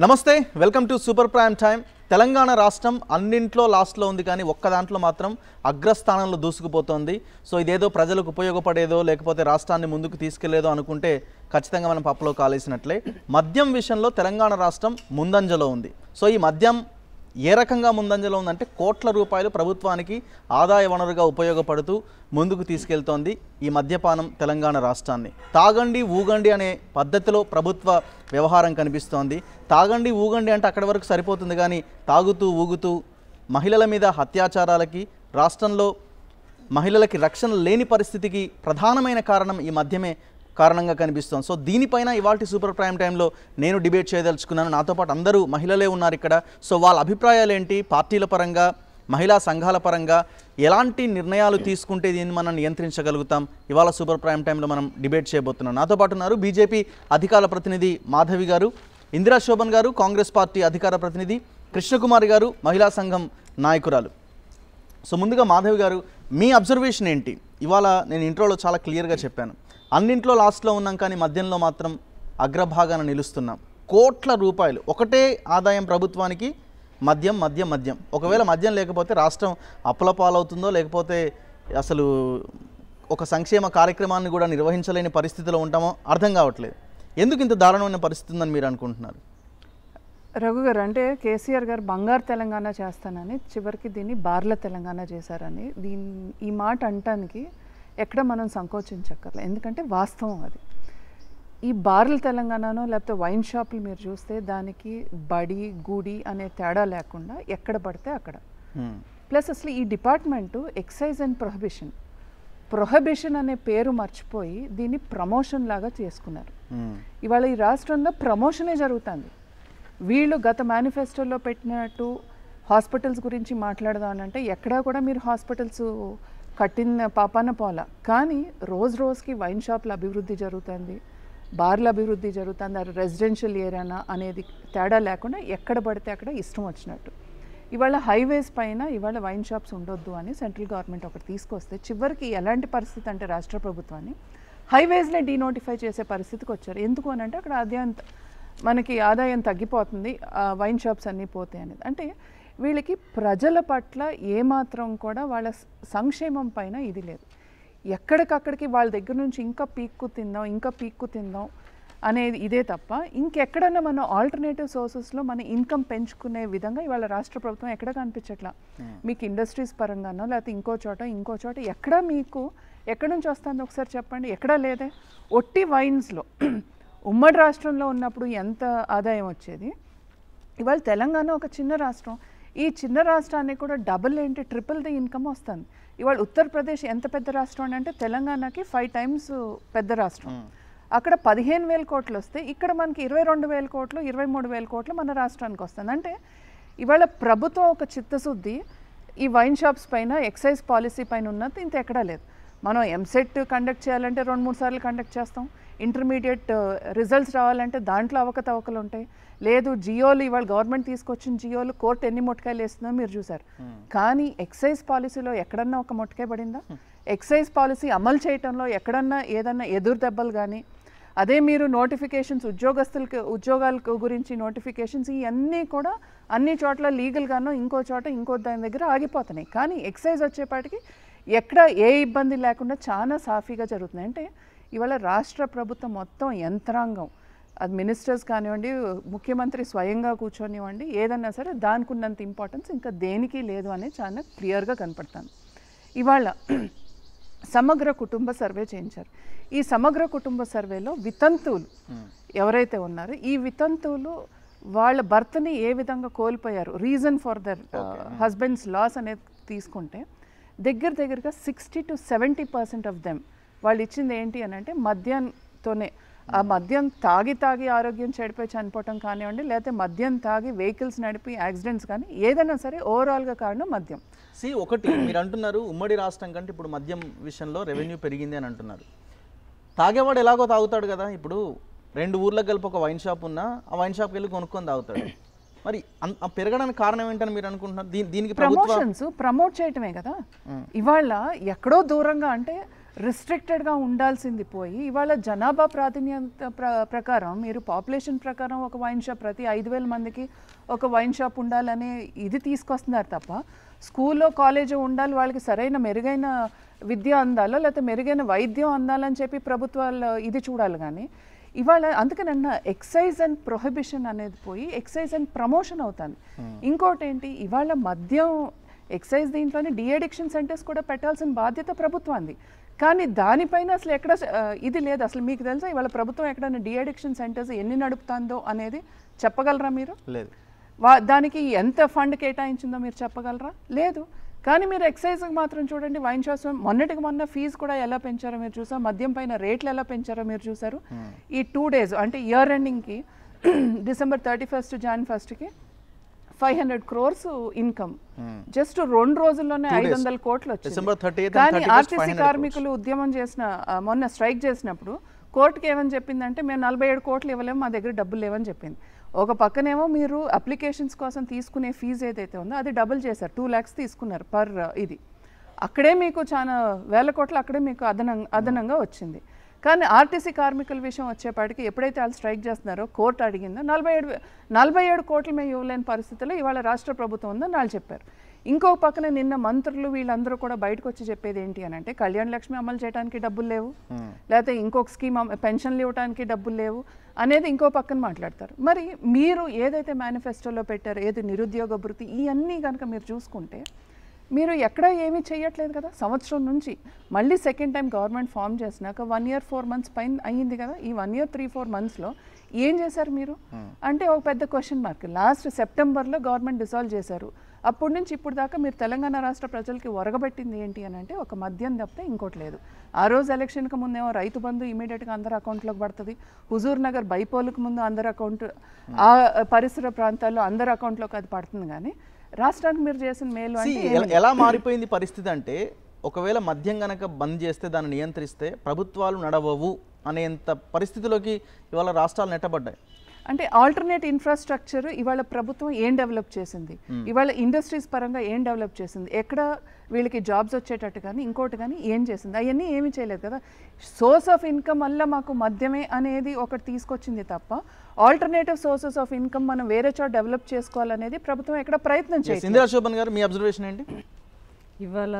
నమస్తే welcome to super prime time Telangana రాష్ట్రం అన్నింట్లో లాస్ట్లో ఉంది కానీ ఒక్క దాంట్లో మాత్రం అగ్రస్థానంలో దూసుకుపోతోంది సో ఇదేదో ప్రజలకు ఉపయోగపడేదో లేకపోతే రాష్ట్రాన్ని ముందుకు తీసుకెళ్లేదో అనుకుంటే ఖచ్చితంగా మనం పప్పులో కాలేసినట్లే మద్యం విషయంలో తెలంగాణ రాష్ట్రం ముందంజలో ఉంది సో ఈ మద్యం ఏ రకంగా ముందంజలో ఉందంటే కోట్ల రూపాయలు ప్రభుత్వానికి ఆదాయ వనరుగా ఉపయోగపడుతూ ముందుకు తీసుకెళ్తోంది ఈ మద్యపానం తెలంగాణ రాష్ట్రాన్ని తాగండి ఊగండి అనే పద్ధతిలో ప్రభుత్వ వ్యవహారం కనిపిస్తోంది తాగండి ఊగండి అంటే అక్కడి వరకు సరిపోతుంది కానీ తాగుతూ ఊగుతూ మహిళల మీద అత్యాచారాలకి రాష్ట్రంలో మహిళలకి రక్షణ లేని పరిస్థితికి ప్రధానమైన కారణం ఈ మద్యమే కారణంగా కనిపిస్తోంది సో దీనిపైన ఇవాళ సూపర్ ప్రైమ్ టైంలో నేను డిబేట్ చేయదలుచుకున్నాను నాతో పాటు అందరూ మహిళలే ఉన్నారు ఇక్కడ సో వాళ్ళ అభిప్రాయాలు ఏంటి పార్టీల పరంగా మహిళా సంఘాల పరంగా ఎలాంటి నిర్ణయాలు తీసుకుంటే దీన్ని మనం నియంత్రించగలుగుతాం ఇవాళ సూపర్ ప్రైమ్ టైంలో మనం డిబేట్ చేయబోతున్నాం నాతో పాటు ఉన్నారు బీజేపీ అధికార ప్రతినిధి మాధవి గారు ఇందిరా శోభన్ గారు కాంగ్రెస్ పార్టీ అధికార ప్రతినిధి కృష్ణకుమారి గారు మహిళా సంఘం నాయకురాలు సో ముందుగా మాధవి గారు మీ అబ్జర్వేషన్ ఏంటి ఇవాళ నేను ఇంట్రోలో చాలా క్లియర్గా చెప్పాను అన్నింట్లో లాస్ట్లో ఉన్నాం కానీ మద్యంలో మాత్రం అగ్రభాగాన నిలుస్తున్నాం కోట్ల రూపాయలు ఒకటే ఆదాయం ప్రభుత్వానికి మద్యం మద్యం మద్యం ఒకవేళ మద్యం లేకపోతే రాష్ట్రం అప్పుల పాలవుతుందో లేకపోతే అసలు ఒక సంక్షేమ కార్యక్రమాన్ని కూడా నిర్వహించలేని పరిస్థితిలో ఉంటామో అర్థం కావట్లేదు ఎందుకు ఇంత దారుణమైన పరిస్థితి ఉందని మీరు అనుకుంటున్నారు రఘు గారు అంటే కేసీఆర్ గారు బంగారు తెలంగాణ చేస్తానని చివరికి దీన్ని బార్ల తెలంగాణ చేశారని దీని ఈ మాట అంటానికి ఎక్కడ మనం సంకోచించక్కర్లే ఎందుకంటే వాస్తవం అది ఈ బార్ల తెలంగాణనో లేకపోతే వైన్ షాపులు మీరు చూస్తే దానికి బడి గుడి అనే తేడా లేకుండా ఎక్కడ పడితే అక్కడ హ్మ్. ప్లస్ అసలు ఈ department excise and prohibition prohibition అనే పేరు మర్చిపోయి దీన్ని ప్రమోషన్ లాగా చేసుకున్నారు హ్మ్. ఇవాళ ఈ రాష్ట్రంలో ప్రమోషనే జరుగుతుంది వీళ్ళు గత మేనిఫెస్టోలో పెట్టినట్టు హాస్పిటల్స్ గురించి మాట్లాడదామనంటే ఎక్కడా కూడా మీరు హాస్పిటల్స్ కట్టిన పాపాన పోల కానీ రోజు రోజుకి వైన్ షాప్ల అభివృద్ధి జరుగుతుంది బార్ల అభివృద్ధి జరుగుతుంది అది రెసిడెన్షియల్ ఏరియానా అనేది తేడా లేకుండా ఎక్కడ పడితే అక్కడ ఇష్టం వచ్చినట్టు ఇవాళ హైవేస్ పైన ఇవాళ వైన్ షాప్స్ ఉండొద్దు అని సెంట్రల్ గవర్నమెంట్ ఒకటి తీసుకొస్తే చివరికి ఎలాంటి పరిస్థితి అంటే రాష్ట్ర ప్రభుత్వాన్ని హైవేస్లే డీనోటిఫై చేసే పరిస్థితికి వచ్చారు ఎందుకు అని అంటే అక్కడ ఆదాయం త- మనకి ఆదాయం తగ్గిపోతుంది ఆ వైన్ షాప్స్ అన్నీ పోతాయి అనేది అంటే వీళ్ళకి ప్రజల పట్ల ఏమాత్రం కూడా వాళ్ళ స- సంక్షేమం పైన ఇది లేదు ఎక్కడికక్కడికి వాళ్ళ దగ్గర నుంచి ఇంకా పీక్కు తిందాం ఇంకా పీక్కు తిందాం అనేది ఇదే తప్ప ఇంకెక్కడన్నా మనం ఆల్టర్నేటివ్ సోర్సెస్లో మన ఇన్కమ్ పెంచుకునే విధంగా ఇవాళ రాష్ట్ర ప్రభుత్వం ఎక్కడ కనిపించట్లా మీకు ఇండస్ట్రీస్ పరంగానో లేకపోతే ఇంకో చోట ఇంకో చోట ఎక్కడ మీకు ఎక్కడి నుంచి వస్తుంది ఒకసారి చెప్పండి ఎక్కడా లేదే ఒట్టి వైన్స్లో ఉమ్మడి రాష్ట్రంలో ఉన్నప్పుడు ఎంత ఆదాయం వచ్చేది ఇవాళ తెలంగాణ ఒక చిన్న రాష్ట్రం ఈ చిన్న రాష్ట్రానికి కూడా డబుల్ ఏంటి ట్రిపుల్ ది ఇన్కమ్ వస్తుంది ఇవాళ ఉత్తరప్రదేశ్ ఎంత పెద్ద రాష్ట్రం అంటే తెలంగాణకి ఫైవ్ టైమ్స్ పెద్ద రాష్ట్రం అక్కడ పదిహేను వేల కోట్లు వస్తే ఇక్కడ మనకి ఇరవై రెండు వేల కోట్లు ఇరవై మూడు వేల కోట్లు మన రాష్ట్రానికి వస్తుంది అంటే ఇవాళ ప్రభుత్వం ఒక చిత్తశుద్ధి ఈ వైన్ షాప్స్ పైన ఎక్సైజ్ పాలసీ పైన ఉన్నది ఇంత ఎక్కడా లేదు మనం ఎంసెట్ కండక్ట్ చేయాలంటే రెండు మూడు సార్లు కండక్ట్ చేస్తాం ఇంటర్మీడియట్ రిజల్ట్స్ రావాలంటే దాంట్లో అవకతవకలు ఉంటాయి లేదు జియోలు ఇవాళ గవర్నమెంట్ తీసుకొచ్చిన జియోలు కోర్టు ఎన్ని మొట్టకాయలు వేస్తుందో మీరు చూసారు కానీ ఎక్సైజ్ పాలసీలో ఎక్కడన్నా ఒక మొట్టకాయ పడిందా ఎక్సైజ్ పాలసీ అమలు చేయటంలో ఎక్కడన్నా ఏదన్నా ఎదురు దెబ్బలు కానీ అదే మీరు నోటిఫికేషన్స్ ఉద్యోగస్తులకి ఉద్యోగాల గురించి నోటిఫికేషన్స్ ఇవన్నీ కూడా అన్ని చోట్ల లీగల్గానో ఇంకో చోట ఇంకో దాని దగ్గర ఆగిపోతున్నాయి కానీ ఎక్సైజ్ వచ్చేపాటికి ఎక్కడ ఏ ఇబ్బంది లేకుండా చాలా సాఫీగా జరుగుతున్నాయి అంటే ఇవాళ రాష్ట్ర ప్రభుత్వం మొత్తం యంత్రాంగం అది మినిస్టర్స్ కానివ్వండి ముఖ్యమంత్రి స్వయంగా కూర్చొనివ్వండి ఏదన్నా సరే దానికి ఉన్నంత ఇంపార్టెన్స్ ఇంకా దేనికి లేదు అనేది చాలా క్లియర్గా కనపడుతుంది ఇవాళ సమగ్ర కుటుంబ సర్వే చేయించారు ఈ సమగ్ర కుటుంబ సర్వేలో వితంతువులు ఎవరైతే ఉన్నారో ఈ వితంతువులు వాళ్ళ భర్తని ఏ విధంగా కోల్పోయారు reason for their husbands loss అనేది తీసుకుంటే దగ్గర దగ్గరగా sixty to seventy percent of them వాళ్ళు ఇచ్చింది ఏంటి అని అంటే మద్యంతోనే ఆ మద్యం తాగి తాగి ఆరోగ్యం చెడిపోయి చనిపోవటం కానివ్వండి లేకపోతే మద్యం తాగి వెహికల్స్ నడిపి యాక్సిడెంట్స్ కానీ ఏదైనా సరే ఓవరాల్గా కారణం మద్యం సి ఒకటి మీరు అంటున్నారు ఉమ్మడి రాష్ట్రం కంటే ఇప్పుడు మద్యం విషయంలో రెవెన్యూ పెరిగింది అని అంటున్నారు తాగేవాడు ఎలాగో తాగుతాడు కదా ఇప్పుడు రెండు ఊర్లకు కలిపి ఒక వైన్ షాప్ ఉన్నా ఆ వైన్ షాప్కి వెళ్ళి కొనుక్కొని తాగుతాడు మరి అన్- ఆ పెరగడానికి కారణం ఏంటని మీరు అనుకుంటున్నారు దీ- దీనికి ప్రభుత్వం ప్రమోషన్స్ ప్రమోట్ చేయటమే కదా ఇవాళ ఎక్కడో దూరంగా అంటే రిస్ట్రిక్టెడ్గా ఉండాల్సింది పోయి ఇవాళ జనాభా ప్రాధాన్యత ప్ర ప్రకారం మీరు పాపులేషన్ ప్రకారం ఒక వైన్ షాప్ ప్రతి ఐదు వేల మందికి ఒక వైన్ షాప్ ఉండాలనే ఇది తీసుకొస్తున్నారు తప్ప స్కూల్లో కాలేజీ ఉండాలి వాళ్ళకి సరైన మెరుగైన విద్య అందాలో లేకపోతే మెరుగైన వైద్యం అందాలని చెప్పి ప్రభుత్వాలు ఇది చూడాలి కానీ ఇవాళ అందుకనన్న ఎక్సైజ్ అండ్ ప్రొహిబిషన్ అనేది పోయి ఎక్సైజ్ అండ్ ప్రమోషన్ అవుతుంది ఇంకోటి ఏంటి ఇవాళ మద్యం ఎక్సైజ్ దీంట్లోనే డిఅడిక్షన్ సెంటర్స్ కూడా పెట్టాల్సిన బాధ్యత ప్రభుత్వాన్ని కానీ దానిపైన అసలు ఎక్కడ ఆ, ఇది లేదు అసలు మీకు తెలుసా ఇవాళ ప్రభుత్వం ఎక్కడైనా డిఅడిక్షన్ సెంటర్స్ ఎన్ని నడుపుతుందో అనేది చెప్పగలరా మీరు లేదు వా దానికి ఎంత ఫండ్ కేటాయించిందో మీరు చెప్పగలరా లేదు కానీ మీరు ఎక్సైజ్కి మాత్రం చూడండి వైన్ షాప్స్ మొన్నటికి మొన్న ఫీజు కూడా ఎలా పెంచారో మీరు చూసారు మద్యం పైన రేట్లు ఎలా పెంచారో మీరు చూసారు ఈ టూ డేస్ అంటే ఇయర్ ఎండింగ్కి డిసెంబర్ థర్టీ ఫస్ట్ జాన్ ఫస్ట్కి five hundred crores income just రెండు రోజుల్లోనే Two ఐదు days. వందల కోట్లు వచ్చింది December 30th and కానీ 31st ఆర్టీసీ 500 కార్మికులు ఉద్యమం చేసిన ఆ, మొన్న స్ట్రైక్ చేసినప్పుడు కోర్టుకి ఏమని చెప్పిందంటే మేము నలభై ఏడు కోట్లు ఇవ్వలేము మా దగ్గర డబ్బులు లేవని చెప్పింది ఒక పక్కనేమో మీరు అప్లికేషన్స్ కోసం తీసుకునే ఫీజు ఏదైతే ఉందో అది డబుల్ చేశారు టూ ల్యాక్స్ తీసుకున్నారు పర్ ఇది అక్కడే మీకు చాలా వేల కోట్లు అక్కడే మీకు అదనంగా అదనంగా వచ్చింది కానీ ఆర్టీసీ కార్మికుల విషయం వచ్చేపాటికి ఎప్పుడైతే వాళ్ళు స్ట్రైక్ చేస్తున్నారో కోర్టు అడిగిందో నలభై ఏడు వే- నలభై ఏడు కోట్లు మేము ఇవ్వలేని పరిస్థితిలో ఇవాళ రాష్ట్ర ప్రభుత్వం ఉందని వాళ్ళు చెప్పారు ఇంకో పక్కన నిన్న మంత్రులు వీళ్ళందరూ కూడా బయటకు వచ్చి చెప్పేది ఏంటి అని అంటే కళ్యాణ లక్ష్మి అమలు చేయడానికి డబ్బులు లేవు లేకపోతే ఇంకొక స్కీమ్ అమ- పెన్షన్లు ఇవ్వడానికి డబ్బులు లేవు అనేది ఇంకో పక్కన మాట్లాడతారు మరి మీరు ఏదైతే మేనిఫెస్టోలో పెట్టారో ఏది నిరుద్యోగ భృతి ఇవన్నీ కనుక మీరు చూసుకుంటే మీరు ఎక్కడ ఏమీ చేయట్లేదు కదా సంవత్సరం నుంచి మళ్ళీ సెకండ్ టైం గవర్నమెంట్ ఫామ్ చేసినాక వన్ ఇయర్ ఫోర్ మంత్స్ పైన అయ్యింది కదా ఈ వన్ ఇయర్ త్రీ ఫోర్ మంత్స్లో ఏం చేశారు మీరు అంటే ఒక పెద్ద క్వశ్చన్ మార్క్ లాస్ట్ సెప్టెంబర్లో గవర్నమెంట్ డిసాల్వ్ చేశారు అప్పటి నుంచి ఇప్పుడు దాకా మీరు తెలంగాణ రాష్ట్ర ప్రజలకి ఒరగబెట్టింది ఏంటి అని అంటే ఒక మద్యం తప్పితే ఇంకోటి లేదు ఆ రోజు ఎలక్షన్కి ముందేమో రైతు బంధు ఇమీడియట్గా అందరి అకౌంట్లోకి పడుతుంది హుజూర్ నగర్ బైపోలకు ముందు అందరి అకౌంట్ ఆ పరిసర ప్రాంతాల్లో అందరి అకౌంట్లోకి అది పడుతుంది కానీ రాష్ట్రానికి మీరు చేసిన మేలు See, అంటే ఎలా- ఎలా మారిపోయింది పరిస్థితి అంటే ఒకవేళ మద్యం గనక బంద్ చేస్తే దాన్ని నియంత్రిస్తే ప్రభుత్వాలు నడవవు అనేంత పరిస్థితిలోకి ఇవాళ రాష్ట్రాలు నెట్టబడ్డాయి అంటే ఆల్టర్నేట్ ఇన్ఫ్రాస్ట్రక్చర్ ఇవాళ ప్రభుత్వం ఏం డెవలప్ చేసింది ఇవాళ ఇండస్ట్రీస్ పరంగా ఏం డెవలప్ చేసింది ఎక్కడ వీళ్ళకి జాబ్స్ వచ్చేటట్టు కానీ ఇంకోటి కానీ ఏం చేసింది అవన్నీ ఏమీ చేయలేదు కదా సోర్స్ ఆఫ్ ఇన్కమ్ వల్ల మాకు మద్యమే అనేది ఒకటి తీసుకొచ్చింది తప్ప ఆల్టర్నేటివ్ సోర్సెస్ ఆఫ్ ఇన్కమ్ మనం వేరే చోట డెవలప్ చేసుకోవాలనేది ప్రభుత్వం ఎక్కడ ప్రయత్నం చేసింది ఇందిరా శోభన్ గారు మీ అబ్జర్వేషన్ ఏంటి ఇవాళ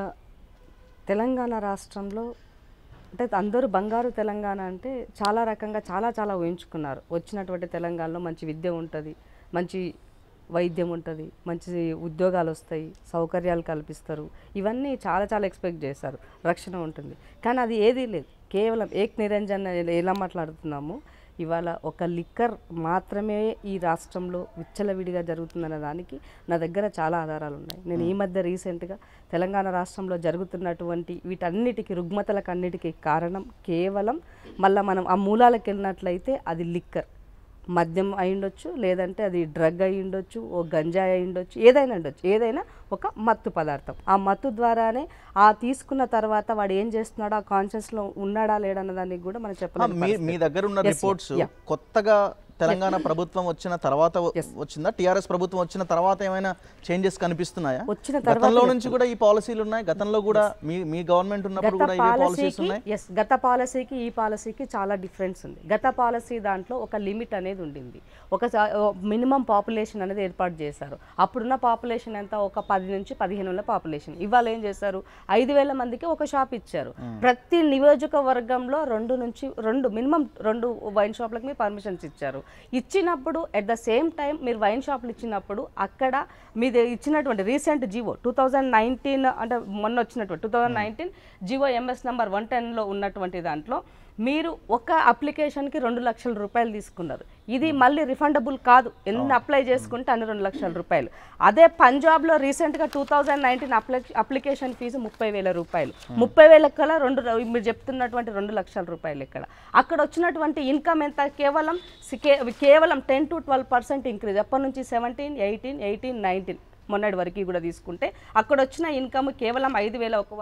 తెలంగాణ రాష్ట్రంలో అంటే అందరూ బంగారు తెలంగాణ అంటే చాలా రకంగా చాలా చాలా ఊహించుకున్నారు వచ్చినటువంటి తెలంగాణలో మంచి విద్య ఉంటుంది మంచి వైద్యం ఉంటుంది మంచి ఉద్యోగాలు వస్తాయి సౌకర్యాలు కల్పిస్తారు ఇవన్నీ చాలా చాలా ఎక్స్పెక్ట్ చేశారు రక్షణ ఉంటుంది కానీ అది ఏదీ లేదు కేవలం ఏక్ నిరంజన్ ఎలా మాట్లాడుతున్నామో ఇవాళ ఒక లిక్కర్ మాత్రమే ఈ రాష్ట్రంలో విచ్చలవిడిగా జరుగుతుందన్న దానికి నా దగ్గర చాలా ఆధారాలు ఉన్నాయి నేను ఈ మధ్య రీసెంట్గా తెలంగాణ రాష్ట్రంలో జరుగుతున్నటువంటి వీటన్నిటికీ రుగ్మతలకు అన్నిటికీ కారణం కేవలం మళ్ళీ మనం ఆ మూలాలకు వెళ్ళినట్లయితే అది లిక్కర్ మద్యం అయి ఉండొచ్చు లేదంటే అది డ్రగ్ అయి ఉండొచ్చు ఓ గంజాయి అయి ఉండొచ్చు ఏదైనా ఉండొచ్చు ఏదైనా ఒక మత్తు పదార్థం ఆ మత్తు ద్వారానే ఆ తీసుకున్న తర్వాత వాడు ఏం చేస్తున్నాడో ఆ కాన్షియస్లో ఉన్నాడా లేడన్న దానికి కూడా మనం ఆ, చెప్పలేం మీ మీ దగ్గర ఉన్న Yes, రిపోర్ట్స్ yeah. కొత్తగా తెలంగాణ ప్రభుత్వం వచ్చిన తర్వాత వ- వచ్చిందా టిఆర్ఎస్ ప్రభుత్వం వచ్చిన తర్వాత ఏమైనా చేంజెస్ కనిపిస్తున్నాయా వచ్చిన తర్వాత గతంలో నుంచి కూడా ఈ పాలసీలు ఉన్నాయి గతంలో కూడా మీ మీ గవర్నమెంట్ ఉన్నప్పుడు గత కూడా ఇవే పాలసీస్ పాలసీకి ఉన్నాయి ఎస్ గత పాలసీకి ఈ పాలసీకి చాలా డిఫరెన్స్ ఉంది గత పాలసీ దాంట్లో ఒక లిమిట్ అనేది ఉండింది ఒక మినిమం పాపులేషన్ అనేది ఏర్పాటు చేశారు అప్పుడున్న పాపులేషన్ ఎంత ఒక పది నుంచి పదిహేను వేల పాపులేషన్ ఇవాళ ఏం చేశారు ఐదు వేల మందికి ఒక షాప్ ఇచ్చారు ప్రతి నియోజకవర్గంలో రెండు నుంచి రెండు మినిమం రెండు వైన్ షాప్లకు మీరు పర్మిషన్స్ ఇచ్చారు ఇచ్చినప్పుడు ఎట్ ద సేమ్ టైం మీరు వైన్ షాపులు ఇచ్చినప్పుడు అక్కడ మీది ఇచ్చినటువంటి recent GO two thousand nineteen అంటే మొన్న వచ్చినటువంటి two thousand nineteen GO MS number one టెన్లో ఉన్నటువంటి దాంట్లో మీరు ఒక అప్లికేషన్కి రెండు లక్షల రూపాయలు తీసుకున్నారు ఇది మళ్ళీ రిఫండబుల్ కాదు ఎన్ని అప్లై చేసుకుంటే అన్ని రెండు లక్షల రూపాయలు అదే పంజాబ్లో రీసెంట్గా two thousand nineteen apply application fee ముప్పై వేల రూపాయలు ముప్పై వేల కల్లా రెండు మీరు చెప్తున్నటువంటి రెండు లక్షల రూపాయలు ఇక్కడ అక్కడ వచ్చినటువంటి ఇన్కమ్ ఎంత కేవలం సి- కే- కేవలం ten to twelve percent increase ఎప్పటి నుంచి సెవెంటీన్ ఎయిటీన్ ఎయిటీన్ నైన్టీన్ మొన్నటి వరకు కూడా తీసుకుంటే అక్కడ వచ్చిన ఇన్కమ్ కేవలం ఐదు వేల ఒక వంద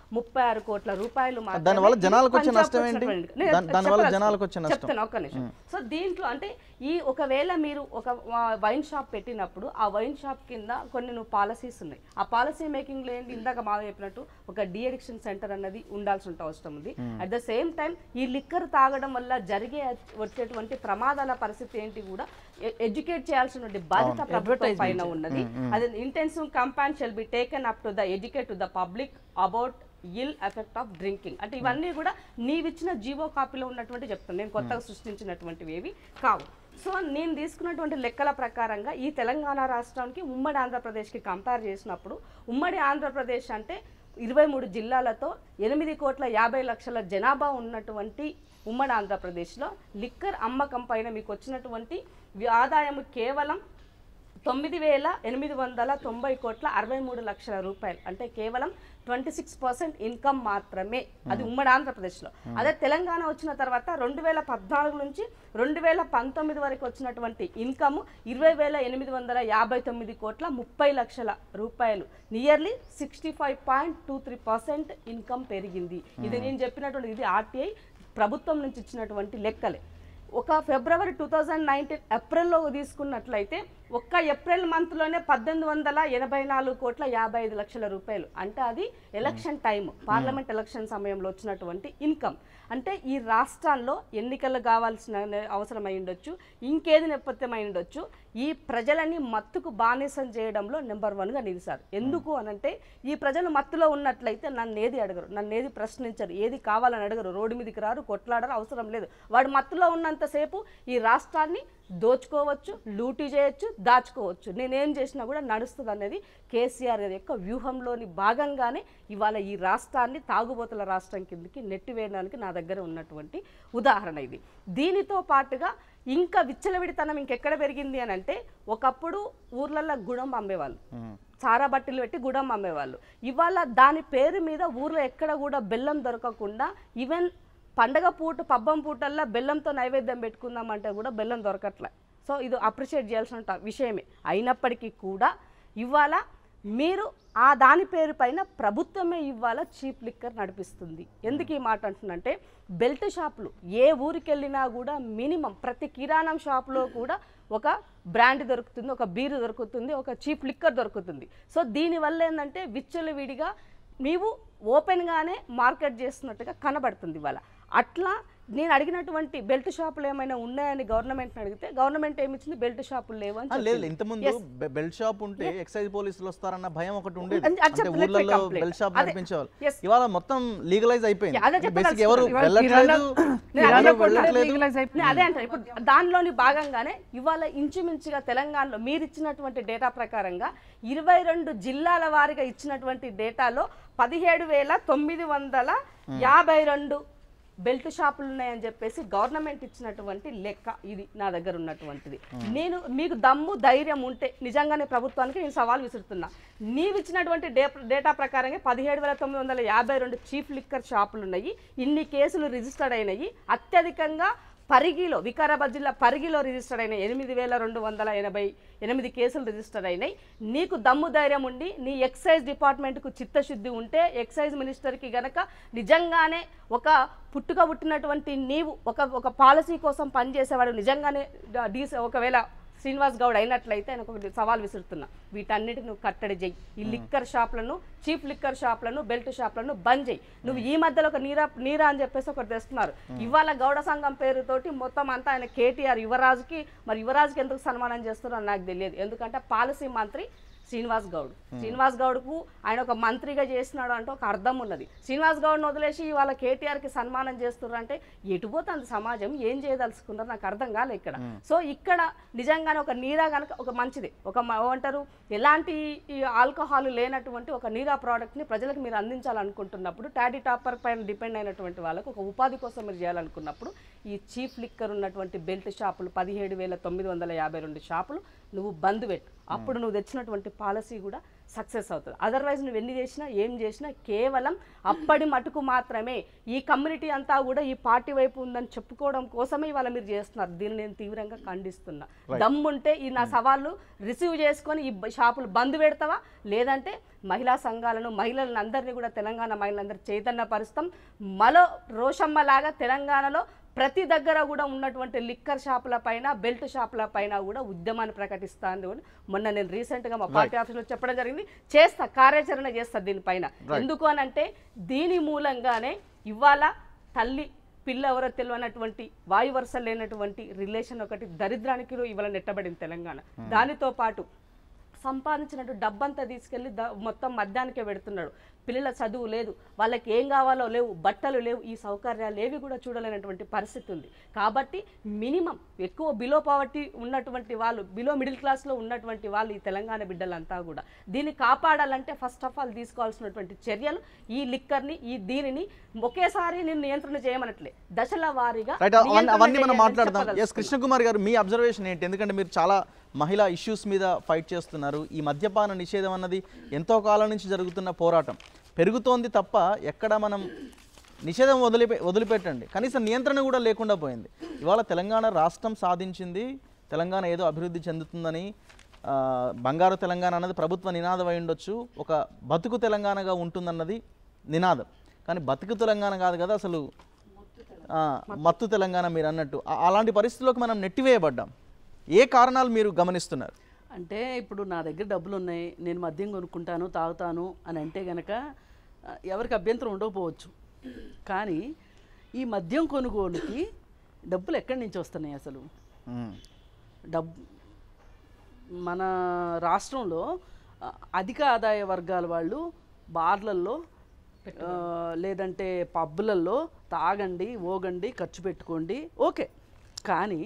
ముప్పై ఆరు కోట్ల రూపాయలు మాత్రమే దానివల్ల ఈ జనాలకు వచ్చే పంజాబ్కు నష్టం ఏంటి? వచ్చినటువంటి- నేను దాని- దానివల్ల చెప్పదలుచుకున్నా. జనాలకు వచ్చే నష్టం. చెప్తాను ఒక్క నిమిషం సో దీంట్లో అంటే ఈ ఒకవేళ మీరు ఒక వైన్ షాప్ పెట్టినప్పుడు ఆ వైన్ షాప్ కింద కొన్ని నువ్వు పాలసీస్ ఉన్నాయి ఆ పాలసీ మేకింగ్ లో ఏంటి ఇందాక మాధవ్ చెప్పినట్టు ఒక డి అడిక్షన్ సెంటర్ అన్నది ఉండాల్సి ఉంటే అవసరం ఉంది అట్ ద సేమ్ టైం ఈ లిక్కర్ తాగడం వల్ల జరిగే వచ్చేటువంటి ప్రమాదాల పరిస్థితి ఏంటి కూడా ఎడ్యుకేట్ చేయాల్సిన బాధ్యత ప్రభుత్వం పైన ఉన్నది అది intensive campaign shall be taken up to the educate to the public about ill effect of drinking అంటే ఇవన్నీ కూడా నీవిచ్చిన జీవో కాపీలో ఉన్నటువంటి చెప్తాను నేను కొత్తగా సృష్టించినటువంటివి ఏవి కావు సో నేను తీసుకున్నటువంటి లెక్కల ప్రకారంగా ఈ తెలంగాణ రాష్ట్రానికి ఉమ్మడి ఆంధ్రప్రదేశ్కి కంపేర్ చేసినప్పుడు ఉమ్మడి ఆంధ్రప్రదేశ్ అంటే ఇరవై మూడు జిల్లాలతో ఎనిమిది కోట్ల యాభై లక్షల జనాభా ఉన్నటువంటి ఉమ్మడి ఆంధ్రప్రదేశ్లో లిక్కర్ అమ్మకం పైన మీకు వచ్చినటువంటి వి- ఆదాయం కేవలం తొమ్మిది వేల ఎనిమిది వందల తొంభై కోట్ల అరవై మూడు లక్షల రూపాయలు అంటే కేవలం ట్వంటీ సిక్స్ పర్సెంట్ ఇన్కమ్ మాత్రమే అది ఉమ్మడి ఆంధ్రప్రదేశ్లో అదే తెలంగాణ వచ్చిన తర్వాత రెండు వేల పద్నాలుగు నుంచి రెండు వేల పంతొమ్మిది వరకు వచ్చినటువంటి ఇన్కమ్ ఇరవై వేల ఎనిమిది వందల యాభై తొమ్మిది కోట్ల ముప్పై లక్షల రూపాయలు nearly sixty five point two three percent income పెరిగింది ఇది నేను చెప్పినటువంటి ఇది ఆర్టీఐ ప్రభుత్వం నుంచి ఇచ్చినటువంటి లెక్కలే ఒక ఫిబ్రవరి టూ థౌజండ్ నైన్టీన్ ఏప్రిల్లో తీసుకున్నట్లయితే ఒక్క ఏప్రిల్ మంత్లోనే పద్దెనిమిది వందల ఎనభై నాలుగు కోట్ల యాభై ఐదు లక్షల రూపాయలు అంటే అది ఎలక్షన్ టైం పార్లమెంట్ ఎలక్షన్ సమయంలో వచ్చినటువంటి ఇన్కమ్ అంటే ఈ రాష్ట్రాల్లో ఎన్నికలు కావాల్సిన అవసరం అయి ఉండొచ్చు ఇంకేది నేపథ్యం అయి ఉండొచ్చు ఈ ప్రజలని మత్తుకు బానిసం చేయడంలో నెంబర్ వన్గా నిలిచారు ఎందుకు అనంటే ఈ ప్రజలు మత్తులో ఉన్నట్లయితే నన్ను ఏది అడగరు నన్ను ఏది ప్రశ్నించరు ఏది కావాలని అడగరు రోడ్డు మీదకి రారు కొట్లాడరు అవసరం లేదు వాడు మత్తులో ఉన్నంతసేపు ఈ రాష్ట్రాన్ని దోచుకోవచ్చు లూటీ చేయొచ్చు దాచుకోవచ్చు నేనేం చేసినా కూడా నడుస్తుంది అనేది కేసీఆర్ గారి యొక్క వ్యూహంలోని భాగంగానే ఇవాళ ఈ రాష్ట్రాన్ని తాగుబోతుల రాష్ట్రం కిందకి నెట్టివేయడానికి నా దగ్గర ఉన్నటువంటి ఉదాహరణ ఇది దీనితో పాటుగా ఇంకా విచ్చలవిడితనం ఇంకెక్కడ పెరిగింది అని అంటే ఒకప్పుడు ఊర్లలో గుణం అమ్మేవాళ్ళు చారా బట్టలు పెట్టి గుడం అమ్మేవాళ్ళు ఇవాళ దాని పేరు మీద ఊర్లో ఎక్కడ కూడా బెల్లం దొరకకుండా ఈవెన్ పండగ పూట పబ్బం పూటల్లా బెల్లంతో నైవేద్యం పెట్టుకుందామంటే కూడా బెల్లం దొరకట్లే సో ఇది అప్రిషియేట్ చేయాల్సిన విషయమే అయినప్పటికీ కూడా ఇవాళ మీరు ఆ దాని పేరు పైన ప్రభుత్వమే ఇవాళ చీప్ లిక్కర్ నడిపిస్తుంది ఎందుకు ఈ మాట అంటున్నంటే బెల్ట్ షాపులు ఏ ఊరికి వెళ్ళినా కూడా మినిమం ప్రతి కిరాణం షాప్లో కూడా ఒక బ్రాండ్ దొరుకుతుంది ఒక బీరు దొరుకుతుంది ఒక చీప్ లిక్కర్ దొరుకుతుంది సో దీనివల్ల ఏంటంటే విచ్చలవిడిగా నీవు ఓపెన్గానే మార్కెట్ చేస్తున్నట్టుగా కనబడుతుంది ఇవాళ అట్లా నేను అడిగినటువంటి బెల్ట్ షాపులు ఏమైనా ఉన్నాయని గవర్నమెంట్ని అడిగితే గవర్నమెంట్ ఏమిచ్చింది బెల్ట్ షాపులు లేవు అని ఆ, లేదు చెప్పింది. ఇంతకుముందు బె- బెల్ట్ షాప్ ఉంటే ఎక్సైజ్ పోలీసులు వస్తారన్న భయం ఒకటి ఉండేది అది- అది అంటే చెప్పలేదు, let me ఊర్లలో complete. బెల్ట్ షాప్ అదే, నడిపించేవాళ్ళు yes. ఇవాళ మొత్తం లీగలైజ్ అయిపోయింది అదే బేసిక్ ఎవరు చెప్పదలుచుకున్నాను. ఇవాళ వెళ్ళట్లేదు కిరాణా- నేను ఎవరు అదే కొట్టు- వెళ్ళట్లేదు legalize అయిపోయింది. నేను అదే అంటాను ఇప్పుడు దానిలోని భాగంగానే ఇవాళ ఇంచుమించుగా తెలంగాణలో మీరు ఇచ్చినటువంటి డేటా ప్రకారంగా ఇరవై రెండు జిల్లాల వారీగా ఇచ్చినటువంటి డేటాలో పదిహేడు వేల తొమ్మిది వందల యాభై రెండు బెల్ట్ షాపులు ఉన్నాయని చెప్పేసి గవర్నమెంట్ ఇచ్చినటువంటి లెక్క ఇది నా దగ్గర ఉన్నటువంటిది నేను మీకు దమ్ము ధైర్యం ఉంటే నిజంగానే ప్రభుత్వానికి నేను సవాల్ విసురుతున్నా నీవు ఇచ్చినటువంటి డే డేటా ప్రకారంగా పదిహేడు వేల తొమ్మిది వందల యాభై రెండు చీఫ్ లిక్కర్ షాపులు ఉన్నాయి ఇన్ని కేసులు రిజిస్టర్డ్ అయినాయి అత్యధికంగా పరిగిలో వికారాబాద్ జిల్లా పరిగిలో రిజిస్టర్ అయిన ఎనిమిది వేల రెండు వందల ఎనభై ఎనిమిది కేసులు రిజిస్టర్ అయినాయి నీకు దమ్ము ధైర్యం ఉండి నీ ఎక్సైజ్ డిపార్ట్మెంట్కు చిత్తశుద్ధి ఉంటే ఎక్సైజ్ మినిస్టర్కి గనక నిజంగానే ఒక పుట్టుక పుట్టినటువంటి నీవు ఒక ఒక పాలసీ కోసం పనిచేసేవాడు నిజంగానే డీస ఒకవేళ శ్రీనివాస్ గౌడ్ అయినట్లయితే ఆయనకు ఒకటి సవాల్ విసురుతున్నా వీటన్నిటిని నువ్వు కట్టడి చెయ్యి ఈ లిక్కర్ షాప్లను చీప్ లిక్కర్ షాప్లను బెల్ట్ షాప్లను బంద్ చేయి నువ్వు ఈ మధ్యలో ఒక నీరా నీరా అని చెప్పేసి ఒకటి తెస్తున్నారు ఇవాళ గౌడ సంఘం పేరుతోటి మొత్తం అంతా ఆయన కేటీఆర్ యువరాజుకి మరి యువరాజుకి ఎందుకు సన్మానం చేస్తున్నారో నాకు తెలియదు ఎందుకంటే పాలసీ మంత్రి శ్రీనివాస్ గౌడ్ శ్రీనివాస్ గౌడ్కు ఆయన ఒక మంత్రిగా చేసినాడు అంటే ఒక అర్థం ఉన్నది శ్రీనివాస్ గౌడ్ని వదిలేసి వాళ్ళ కేటీఆర్కి సన్మానం చేస్తున్నారు అంటే ఎటు పోతుంది సమాజం ఏం చేయదలుచుకున్నారు నాకు అర్థం కాలే ఇక్కడ సో ఇక్కడ నిజంగానే ఒక నీరా కనుక ఒక మంచిది ఒక మ- ఏమంటారు ఎలాంటి ఈ ఆల్కహాల్ లేనటువంటి ఒక నీరా ప్రోడక్ట్ని ప్రజలకు మీరు అందించాలనుకుంటున్నప్పుడు టాడీ టాపర్ పైన డిపెండ్ అయినటువంటి వాళ్ళకు ఒక ఉపాధి కోసం మీరు చేయాలనుకున్నప్పుడు ఈ చీప్ లిక్కర్ ఉన్నటువంటి బెల్ట్ షాపులు పదిహేడు వేల తొమ్మిది వందల యాభై రెండు షాపులు నువ్వు బంద్ పెట్టు అప్పుడు నువ్వు తెచ్చినటువంటి పాలసీ కూడా సక్సెస్ అవుతుంది అదర్వైజ్ నువ్వు ఎన్ని చేసినా ఏం చేసినా కేవలం అప్పటి మటుకు మాత్రమే ఈ కమ్యూనిటీ అంతా కూడా ఈ పార్టీ వైపు ఉందని చెప్పుకోవడం కోసమే ఇవాళ మీరు చేస్తున్నారు దీన్ని నేను తీవ్రంగా ఖండిస్తున్నా దమ్ముంటే ఈ నా సవాళ్ళు రిసీవ్ చేసుకొని ఈ బ- షాపులు బంద్ పెడతావా లేదంటే మహిళా సంఘాలను మహిళలను అందరినీ కూడా తెలంగాణ మహిళలందరూ చైతన్యపరుస్తాం మరో రోషమ్మ లాగా తెలంగాణలో ప్రతి దగ్గర కూడా ఉన్నటువంటి లిక్కర్ షాపుల పైన బెల్ట్ షాపుల పైన కూడా ఉద్యమాన్ని ప్రకటిస్తాను అని మొన్న నేను రీసెంట్గా మా పార్టీ ఆఫీస్లో చెప్పడం జరిగింది చేస్తా కార్యాచరణ చేస్తా దీనిపైన ఎందుకు అని అంటే దీని మూలంగానే ఇవాళ తల్లి పిల్ల ఎవరో తెలియనటువంటి వాయు వరుస లేనటువంటి రిలేషన్ ఒకటి దరిద్రానికి ఇవాళ నెట్టబడింది తెలంగాణ దానితో పాటు సంపాదించినట్టు డబ్బంతా తీసుకెళ్ళి ద- మొత్తం మద్యానికే పెడుతున్నాడు పిల్లల చదువు లేదు వాళ్ళకి ఏం కావాలో లేవు బట్టలు లేవు ఈ సౌకర్యాలు ఏవి కూడా చూడలేనటువంటి పరిస్థితి ఉంది కాబట్టి మినిమం ఎక్కువ బిలో పావర్టీ ఉన్నటువంటి వాళ్ళు బిలో మిడిల్ క్లాస్లో ఉన్నటువంటి వాళ్ళు ఈ తెలంగాణ బిడ్డలంతా కూడా దీన్ని కాపాడాలంటే ఫస్ట్ ఆఫ్ ఆల్ తీసుకోవాల్సినటువంటి చర్యలు ఈ లిక్కర్ని ఈ దీనిని ఒకేసారి నేను నియంత్రణ చేయమనట్లే దశల వారీగా రైట్ అవన్నీ నియంత్రణ అవన్నీ మనం చేయాలని మాట్లాడదాం ఎస్ చెప్పదలుచుకున్నాను. కృష్ణకుమార్ గారు మీ అబ్జర్వేషన్ ఏంటి ఎందుకంటే మీరు చాలా మహిళా ఇష్యూస్ మీద ఫైట్ చేస్తున్నారు ఈ మద్యపాన నిషేధం అన్నది ఎంతో కాలం నుంచి జరుగుతున్న పోరాటం పెరుగుతోంది తప్ప ఎక్కడ మనం నిషేధం వదిలిపె వదిలిపెట్టండి కనీసం నియంత్రణ కూడా లేకుండా పోయింది ఇవాళ తెలంగాణ రాష్ట్రం సాధించింది తెలంగాణ ఏదో అభివృద్ధి చెందుతుందని ఆ, బంగారు తెలంగాణ అన్నది ప్రభుత్వ నినాదం అయి ఉండొచ్చు ఒక బతుకు తెలంగాణగా ఉంటుందన్నది నినాదం కానీ బతుకు తెలంగాణ కాదు కదా అసలు ఆ, మత్తు తెలంగాణ మీరు అన్నట్టు ఆ- అలాంటి పరిస్థితుల్లోకి మనం నెట్టివేయబడ్డాం ఏ కారణాలు మీరు గమనిస్తున్నారు అంటే ఇప్పుడు నా దగ్గర డబ్బులు ఉన్నాయి నేను మద్యం కొనుక్కుంటాను తాగుతాను అని అంటే గనక ఆ, ఎవరికి అభ్యంతరం ఉండకపోవచ్చు కానీ ఈ మద్యం కొనుగోలుకి డబ్బులు ఎక్కడి నుంచి వస్తున్నాయి అసలు ఉమ్, డబ్ మన రాష్ట్రంలో ఆ, అధిక ఆదాయ వర్గాల వాళ్ళు బార్లల్లో ఆ, లేదంటే పబ్బులలో తాగండి ఓగండి ఖర్చు పెట్టుకోండి ఓకే కానీ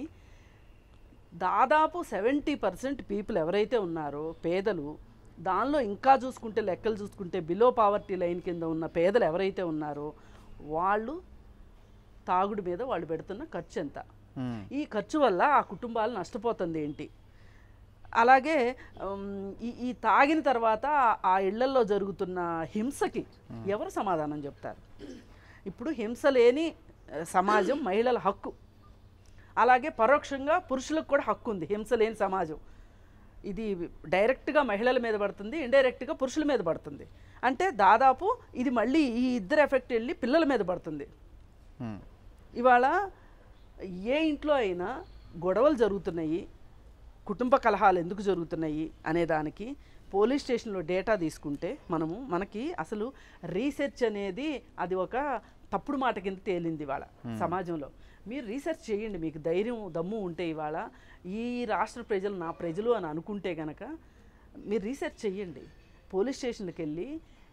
దాదాపు సెవెంటీ పర్సెంట్ పీపుల్ ఎవరైతే ఉన్నారో పేదలు దానిలో ఇంకా చూసుకుంటే లెక్కలు చూసుకుంటే బిలో పావర్టీ లైన్ కింద ఉన్న పేదలు ఎవరైతే ఉన్నారో వాళ్ళు తాగుడు మీద వాళ్ళు పెడుతున్న ఖర్చు ఎంత ఉమ్, ఈ ఖర్చు వల్ల ఆ కుటుంబాలు నష్టపోతుంది ఏంటి అలాగే ఉమ్, ఈ ఈ తాగిన తర్వాత ఆ- ఆ ఇళ్లల్లో జరుగుతున్న హింసకి ఎవరు సమాధానం చెప్తారు ఇప్పుడు హింస లేని ఆ, సమాజం మహిళల హక్కు అలాగే పరోక్షంగా పురుషులకు కూడా హక్కు ఉంది హింస లేని సమాజం ఇది డైరెక్ట్గా మహిళల మీద పడుతుంది ఇండైరెక్ట్గా పురుషుల మీద పడుతుంది అంటే దాదాపు ఇది మళ్ళీ ఈ ఇద్దరు ఎఫెక్ట్ వెళ్ళి పిల్లల మీద పడుతుంది ఉమ్, ఇవాళ ఏ ఇంట్లో అయినా గొడవలు జరుగుతున్నాయి కుటుంబ కలహాలు ఎందుకు జరుగుతున్నాయి అనే దానికి పోలీస్ స్టేషన్లో డేటా తీసుకుంటే మనము మనకి అసలు రీసెర్చ్ అనేది అది ఒక తప్పుడు మాట కింద తేలింది ఇవాళ సమాజంలో మీరు రీసెర్చ్ చేయండి మీకు ధైర్యం దమ్ము ఉంటే ఇవాళ ఈ రాష్ట్ర ప్రజలు నా ప్రజలు అని అనుకుంటే గనక మీరు రీసెర్చ్ చెయ్యండి పోలీస్ స్టేషన్కి వెళ్ళి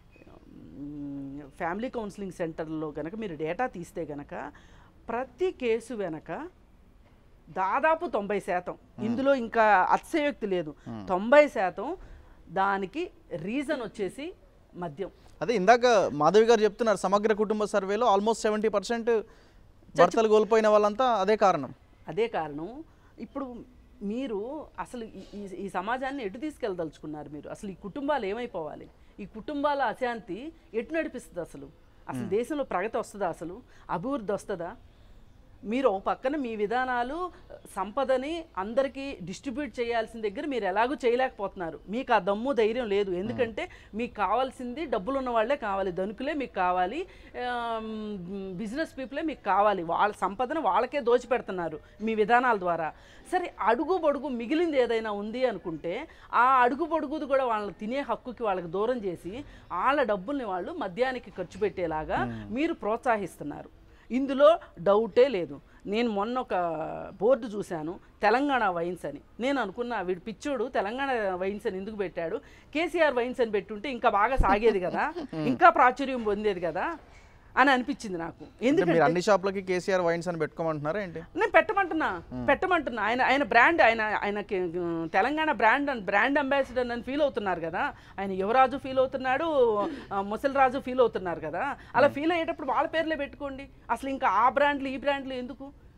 మ్, ఫ్యామిలీ కౌన్సిలింగ్ సెంటర్లో కనుక మీరు డేటా తీస్తే గనక ప్రతి కేసు వెనక దాదాపు తొంభై శాతం ఇందులో ఇంకా అతిశయోక్తి లేదు తొంభై శాతం దానికి రీజన్ వచ్చేసి మద్యం అదే ఇందాక మాధవి గారు చెప్తున్నారు సమగ్ర కుటుంబ సర్వేలో ఆల్మోస్ట్ సెవెంటీ పర్సెంట్ భర్తలు కోల్పోయిన వాళ్ళంతా అదే కారణం అదే కారణం ఇప్పుడు మీరు అసలు ఈ- ఈ ఈ సమాజాన్ని ఎటు తీసుకెళ్ళదలుచుకున్నారు మీరు అసలు ఈ కుటుంబాలు ఏమైపోవాలి ఈ కుటుంబాల అశాంతి ఎటు నడిపిస్తుంది అసలు అసలు దేశంలో ప్రగతి వస్తుందా అసలు అభివృద్ధి వస్తుందా మీరు ఒక పక్కన మీ విధానాలు సంపదని అందరికీ డిస్ట్రిబ్యూట్ చేయాల్సిన దగ్గర మీరు ఎలాగూ చేయలేకపోతున్నారు మీకు ఆ దమ్ము ధైర్యం లేదు ఎందుకంటే మీకు కావాల్సింది డబ్బులు ఉన్న వాళ్ళే కావాలి ధనుకులే మీకు కావాలి బిజినెస్ పీపులే మీకు కావాలి వాళ్ళ సంపదను వాళ్ళకే దోచిపెడుతున్నారు మీ విధానాల ద్వారా సరే అడుగు పొడుగు మిగిలింది ఏదైనా ఉంది అనుకుంటే ఆ అడుగు పొడుగుది కూడా వాళ్ళని తినే హక్కుకి వాళ్ళకి దూరం చేసి వాళ్ళ డబ్బుల్ని వాళ్ళు మద్యానికి ఖర్చు పెట్టేలాగా మీరు ప్రోత్సహిస్తున్నారు ఇందులో డౌటే లేదు నేను మొన్న ఒక బోర్డు చూశాను తెలంగాణ వైన్స్ అని నేను అనుకున్నా వీడు పిచ్చోడు తెలంగాణ వైన్స్ అని ఎందుకు పెట్టాడు కేసీఆర్ వైన్స్ అని పెట్టుంటే ఇంకా బాగా సాగేది కదా ఇంకా ప్రాచుర్యం పొందేది కదా అని అనిపించింది నాకు అంటే ఎందుకంటే మీరు అన్ని షాపులకి కేసీఆర్ వైన్స్ అని పెట్టుకోమంటున్నారా ఏంటి నేను పెట్టమంటున్నా పెట్టమంటున్నా ఆయన ఆయన బ్రాండ్ ఆయన ఆయనకి ఉమ్, తెలంగాణ బ్రాండ్ అని బ్రాండ్ అంబాసిడర్ అని ఫీల్ అవుతున్నారు కదా ఆయన యువరాజు ఫీల్ అవుతున్నాడు ఆ, ముసలిరాజు ఫీల్ అవుతున్నారు కదా అలా ఫీల్ అయ్యేటప్పుడు వాళ్ళ పేర్లే పెట్టుకోండి అసలు ఇంకా ఆ బ్రాండ్లు ఈ బ్రాండ్లు ఎందుకు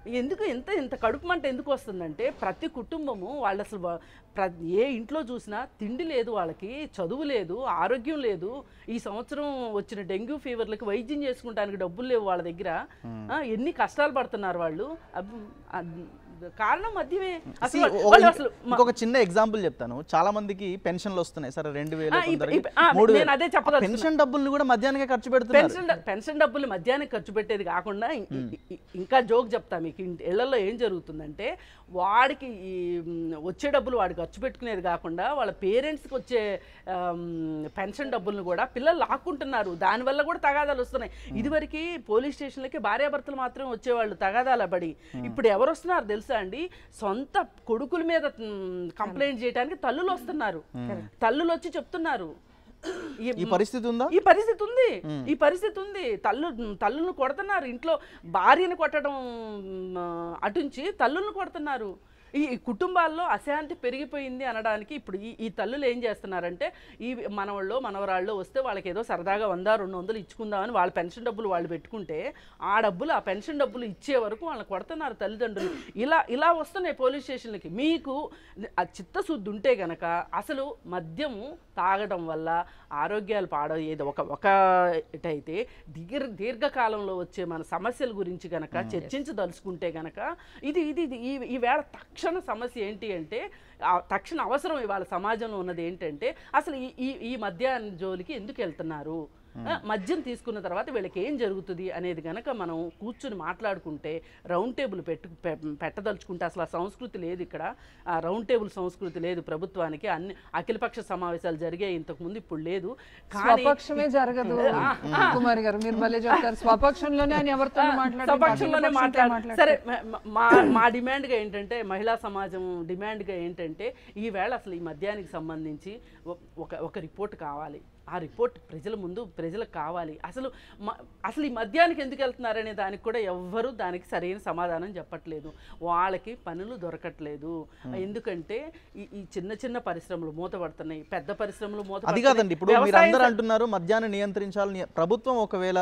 ఎందుకు ఎంత ఇంత కడుపు మంట ఎందుకు వస్తుందంటే ప్రతి కుటుంబము వాళ్ళు అసలు వా- ప్ర- ఏ ఇంట్లో చూసినా తిండి లేదు వాళ్ళకి చదువు లేదు ఆరోగ్యం లేదు ఈ సంవత్సరం వచ్చిన డెంగ్యూ ఫీవర్లకి వైద్యం చేసుకుంటానికి డబ్బులు లేవు వాళ్ళ దగ్గర ఆ, ఎన్ని కష్టాలు పడుతున్నారు వాళ్ళు అబ్బ- అద్- కారణం మద్యమే అసలు See, ఒక- వాళ్ళు అసలు మ- ఇంకొక చిన్న ఎగ్జాంపుల్ చెప్తాను చాలా మందికి పెన్షన్లు వస్తున్నాయి సరే రెండు వేలు ఆ, ఇప్- కొందరికి ఇప్- ఆ, మూడు నేను అదే చెప్పదలుచుకున్నా. పెన్షన్ డబ్బుల్ని కూడా మధ్యాహ్నానికి ఖర్చు పెడుతున్నారు పెన్షన్ డ- పెన్షన్ డబ్బులు మధ్యాహ్నం ఖర్చు పెట్టేది కాకుండా ఇ- ఇ- ఇ- ఇంకా జోక్ చెప్తా మీకు ఇంటి ఇళ్లలో ఏం జరుగుతుందంటే వాడికి ఈ మ్, వచ్చే డబ్బులు వాడు ఖర్చు పెట్టుకునేది కాకుండా వాళ్ళ పేరెంట్స్కి వచ్చే ఆమ్, పెన్షన్ డబ్బులను కూడా పిల్లలు లాక్కుంటున్నారు దానివల్ల కూడా తగాదాలు వస్తున్నాయి ఇదివరకు పోలీస్ స్టేషన్లకి భార్యాభర్తలు మాత్రం వచ్చేవాళ్ళు తగాదాల పడి ఇప్పుడు ఎవరు వస్తున్నారు తెలుసా అండి సొంత కొడుకుల మీద మ్, కంప్లైంట్ చేయడానికి తల్లులు వస్తున్నారు తల్లులు వచ్చి చెప్తున్నారు ఈ- ఈ పరిస్థితి ఉందా ఈ పరిస్థితి ఉంది ఈ పరిస్థితి ఉంది తల్లు తల్లులను కొడుతున్నారు ఇంట్లో భార్యను కొట్టడం మ్, అటుంచి తల్లులను కొడుతున్నారు ఈ ఈ కుటుంబాల్లో అశాంతి పెరిగిపోయింది అనడానికి ఇప్పుడు ఈ ఈ తల్లులు ఏం చేస్తున్నారంటే ఈ మనవాళ్ళు మనవరాళ్ళు వస్తే వాళ్ళకి ఏదో సరదాగా వంద రెండు వందలు ఇచ్చుకుందామని వాళ్ళ పెన్షన్ డబ్బులు వాళ్ళు పెట్టుకుంటే ఆ డబ్బులు ఆ పెన్షన్ డబ్బులు ఇచ్చే వరకు వాళ్ళని కొడుతున్నారు తల్లిదండ్రులు ఇలా ఇలా వస్తున్నాయి పోలీస్ స్టేషన్లకి మీకు ఆ చిత్తశుద్ధి ఉంటే గనక అసలు మద్యము తాగడం వల్ల ఆరోగ్యాలు పాడయ్యేది ఒక ఒకటైతే దీర్ఘ దీర్ఘకాలంలో వచ్చే మన సమస్యల గురించి గనక చర్చించదలుచుకుంటే గనక ఇది ఇది ఇది ఈ ఈవేళ తక్షణ సమస్య ఏంటి అంటే ఆ తక్షణ అవసరం ఇవాళ సమాజంలో ఉన్నది ఏంటంటే అసలు ఈ ఈ ఈ మద్యాన్ని జోలికి ఎందుకు వెళ్తున్నారు ఆ, మద్యం తీసుకున్న తర్వాత వీళ్ళకి ఏం జరుగుతుంది అనేది గనక మనం కూర్చుని మాట్లాడుకుంటే రౌండ్ టేబుల్ పెట్టు పె- పెట్టదలుచుకుంటే అసలు ఆ సంస్కృతి లేదు ఇక్కడ ఆ రౌండ్ టేబుల్ సంస్కృతి లేదు ప్రభుత్వానికి అన్ని అఖిలపక్ష సమావేశాలు జరిగాయి ఇంతకు ముందు ఇప్పుడు లేదు కానీ స్వపక్షమే జరగదు కుమారి గారు మీరు భలే చెప్తారు స్వపక్షంలోనే ఆయన ఎవరితో స్వపక్షంలోనే మాట్లాడు సరే మ- మా మా డిమాండ్గా ఏంటంటే మహిళా సమాజం డిమాండ్గా ఏంటంటే ఈవేళ అసలు ఈ మద్యానికి సంబంధించి ఒ- ఒక ఒక రిపోర్ట్ కావాలి ఆ రిపోర్ట్ ప్రజల ముందు ప్రజలకు కావాలి అసలు మ- అసలు ఈ మద్యానికి ఎందుకు వెళ్తున్నారనే దానికి కూడా ఎవ్వరూ దానికి సరైన సమాధానం చెప్పట్లేదు వాళ్ళకి పనులు దొరకట్లేదు ఎందుకంటే ఈ ఈ చిన్న చిన్న పరిశ్రమలు మూతపడుతున్నాయి పెద్ద పరిశ్రమలు మూత అది కాదండి ఇప్పుడు మీరు అందరూ అంటున్నారు మద్యాన్ని నియంత్రించాలని ప్రభుత్వం ఒకవేళ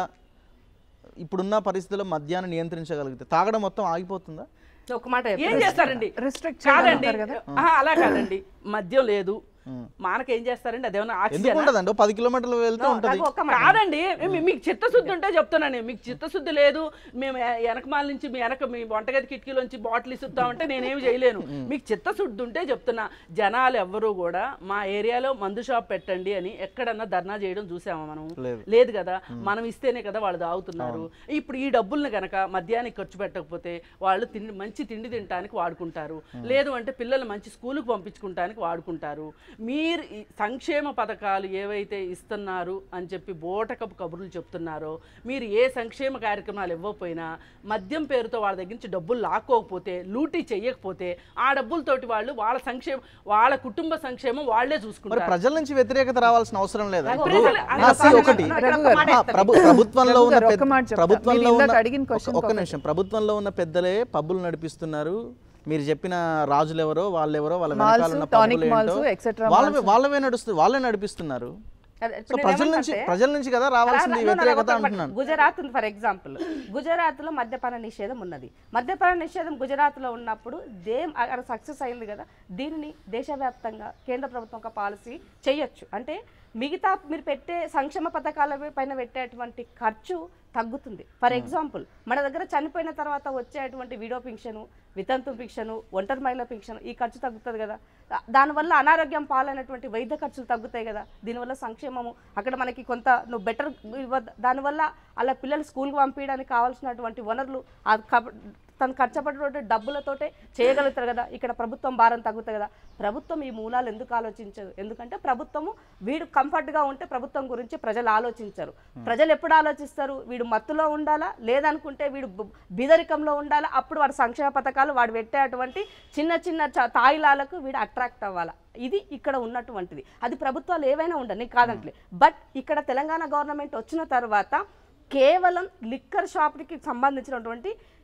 ఇప్పుడున్న పరిస్థితుల్లో మద్యాన్ని నియంత్రించగలిగితే తాగడం మొత్తం ఆగిపోతుందా ఒక మాట ఏం చేస్తారండి Restrict కాదండి చేయగలుగుతారు కదా? ఆహా, అలా కాదండి మద్యం లేదు మానక ఏం చేస్తారండి అదేమన్నా ఎందుకు ఆక్సిజన్ ఉండదండి ఓ పది కిలోమీటర్లు వెళ్తే ఉంటది నాకు ఒక మాట కాదండి మీ- మీకు చిత్తశుద్ధి ఉంటే చెప్తున్నాను మీకు చిత్తశుద్ధి లేదు మేము వె- వెనకమాల నుంచి మీ వెనక మీ వంటగది కిటికీలోంచి బాటిల్ ఇస్తామంటే నేనేమి చేయలేను మీకు చిత్తశుద్ధి ఉంటే చెప్తున్నా జనాలు ఎవ్వరూ కూడా మా ఏరియాలో మందు షాప్ పెట్టండి అని ఎక్కడన్నా ధర్నా చేయడం చూసామా మనం లేదు. లేదు కదా మనం ఇస్తేనే కదా వాళ్ళు తాగుతున్నారు ఇప్పుడు ఈ డబ్బుల్ని గనక మద్యానికి ఖర్చు పెట్టకపోతే వాళ్ళు తిండి మంచి తిండి తినడానికి వాడుకుంటారు లేదు అంటే పిల్లలు మంచి స్కూల్కి పంపించుకుంటానికి వాడుకుంటారు మీరు ఈ సంక్షేమ పథకాలు ఏవైతే ఇస్తున్నారు అని చెప్పి బోటకపు కబుర్లు చెప్తున్నారో మీరు ఏ సంక్షేమ కార్యక్రమాలు ఇవ్వకపోయినా మద్యం పేరుతో వాళ్ళ దగ్గర నుంచి డబ్బులు లాక్కోకపోతే లూటీ చెయ్యకపోతే ఆ డబ్బులతోటి వాళ్ళు వాళ్ళ సంక్షేమం వాళ్ళ కుటుంబ సంక్షేమం వాళ్ళే మరి చూసుకుంటారు ప్రజల నుంచి వ్యతిరేకత రావాల్సిన అవసరం లేదా ఇప్పుడు ప్రజలు- ఆ, see, ఒకటి రఘు గారు, ఆ, ప్రభు- ప్రభుత్వంలో రఘు ఉన్న గారు, ఒక్క పెద్ద- మాట చెప్తా. ప్రభుత్వంలో మీరు ఇందాక ఉన్న అడిగిన ఒక్క- question ఒక్క నిమిషం ప్రభుత్వంలో ఉన్న పెద్దలే పబ్బులు నడిపిస్తున్నారు మీరు చెప్పిన రాజులు ఎవరో వాళ్ళెవరో వాళ్ళ Malls, వెనకాల ఉన్న tonic పబ్బులు malls, ఏంటో etc. వాళ్ళవే వాళ్ళవే నడుస్తు వాళ్ళే నడిపిస్తున్నారు అదే, సో ఇప్పుడు ప్రజల నేనేమంటే- నుంచి ప్రజల నుంచి కదా రావాల్సింది అలా- no, no, no, వ్యతిరేకత ఒక- ఒక- అంటున్నాను గుజరాత్ ఉంది ఫర్ ఎగ్జాంపుల్ గుజరాత్ లో మద్యపాన నిషేధం ఉన్నది మద్యపాన నిషేధం గుజరాత్ లో ఉన్నప్పుడు దేం అక్కడ సక్సెస్ అయింది కదా దీనిని దేశవ్యాప్తంగా కేంద్ర ప్రభుత్వం ఒక పాలసీ చేయొచ్చు అంటే మిగతా మీరు పెట్టే సంక్షేమ పథకాల పైన పెట్టేటువంటి ఖర్చు తగ్గుతుంది ఫర్ ఎగ్జాంపుల్ మన దగ్గర చనిపోయిన తర్వాత వచ్చేటువంటి విడో పింఛను వితంతు పింఛను ఒంటరి మహిళ పింఛను ఈ ఖర్చు తగ్గుతుంది కదా దా- దానివల్ల అనారోగ్యం పాలైనటువంటి వైద్య ఖర్చులు తగ్గుతాయి కదా దీనివల్ల సంక్షేమము అక్కడ మనకి కొంత నువ్వు బెటర్ దానివల్ల అలా పిల్లలు స్కూల్కి పంపించడానికి కావాల్సినటువంటి వనరులు ఆ కబ- తను ఖర్చు పడినటువంటి డబ్బులతోటే చేయగలుగుతారు కదా ఇక్కడ ప్రభుత్వం భారం తగ్గుతుంది కదా ప్రభుత్వం ఈ మూలాలు ఎందుకు ఆలోచించదు ఎందుకంటే ప్రభుత్వము వీడు కంఫర్ట్గా ఉంటే ప్రభుత్వం గురించి ప్రజలు ఆలోచించరు ప్రజలు ఎప్పుడు ఆలోచిస్తారు వీడు మత్తులో ఉండాలా లేదనుకుంటే వీడు బు- బిదరికంలో ఉండాలా అప్పుడు వాడి సంక్షేమ పథకాలు వాడు పెట్టేటువంటి చిన్న చిన్న చ- తాయిలాలకు వీడు అట్రాక్ట్ అవ్వాలా ఇది ఇక్కడ ఉన్నటువంటిది అది ప్రభుత్వాలు ఏవైనా ఉండని కాదంటలే బట్ ఇక్కడ తెలంగాణ గవర్నమెంట్ వచ్చిన తర్వాత కేవలం లిక్కర్ షాప్కి సంబంధించినటువంటి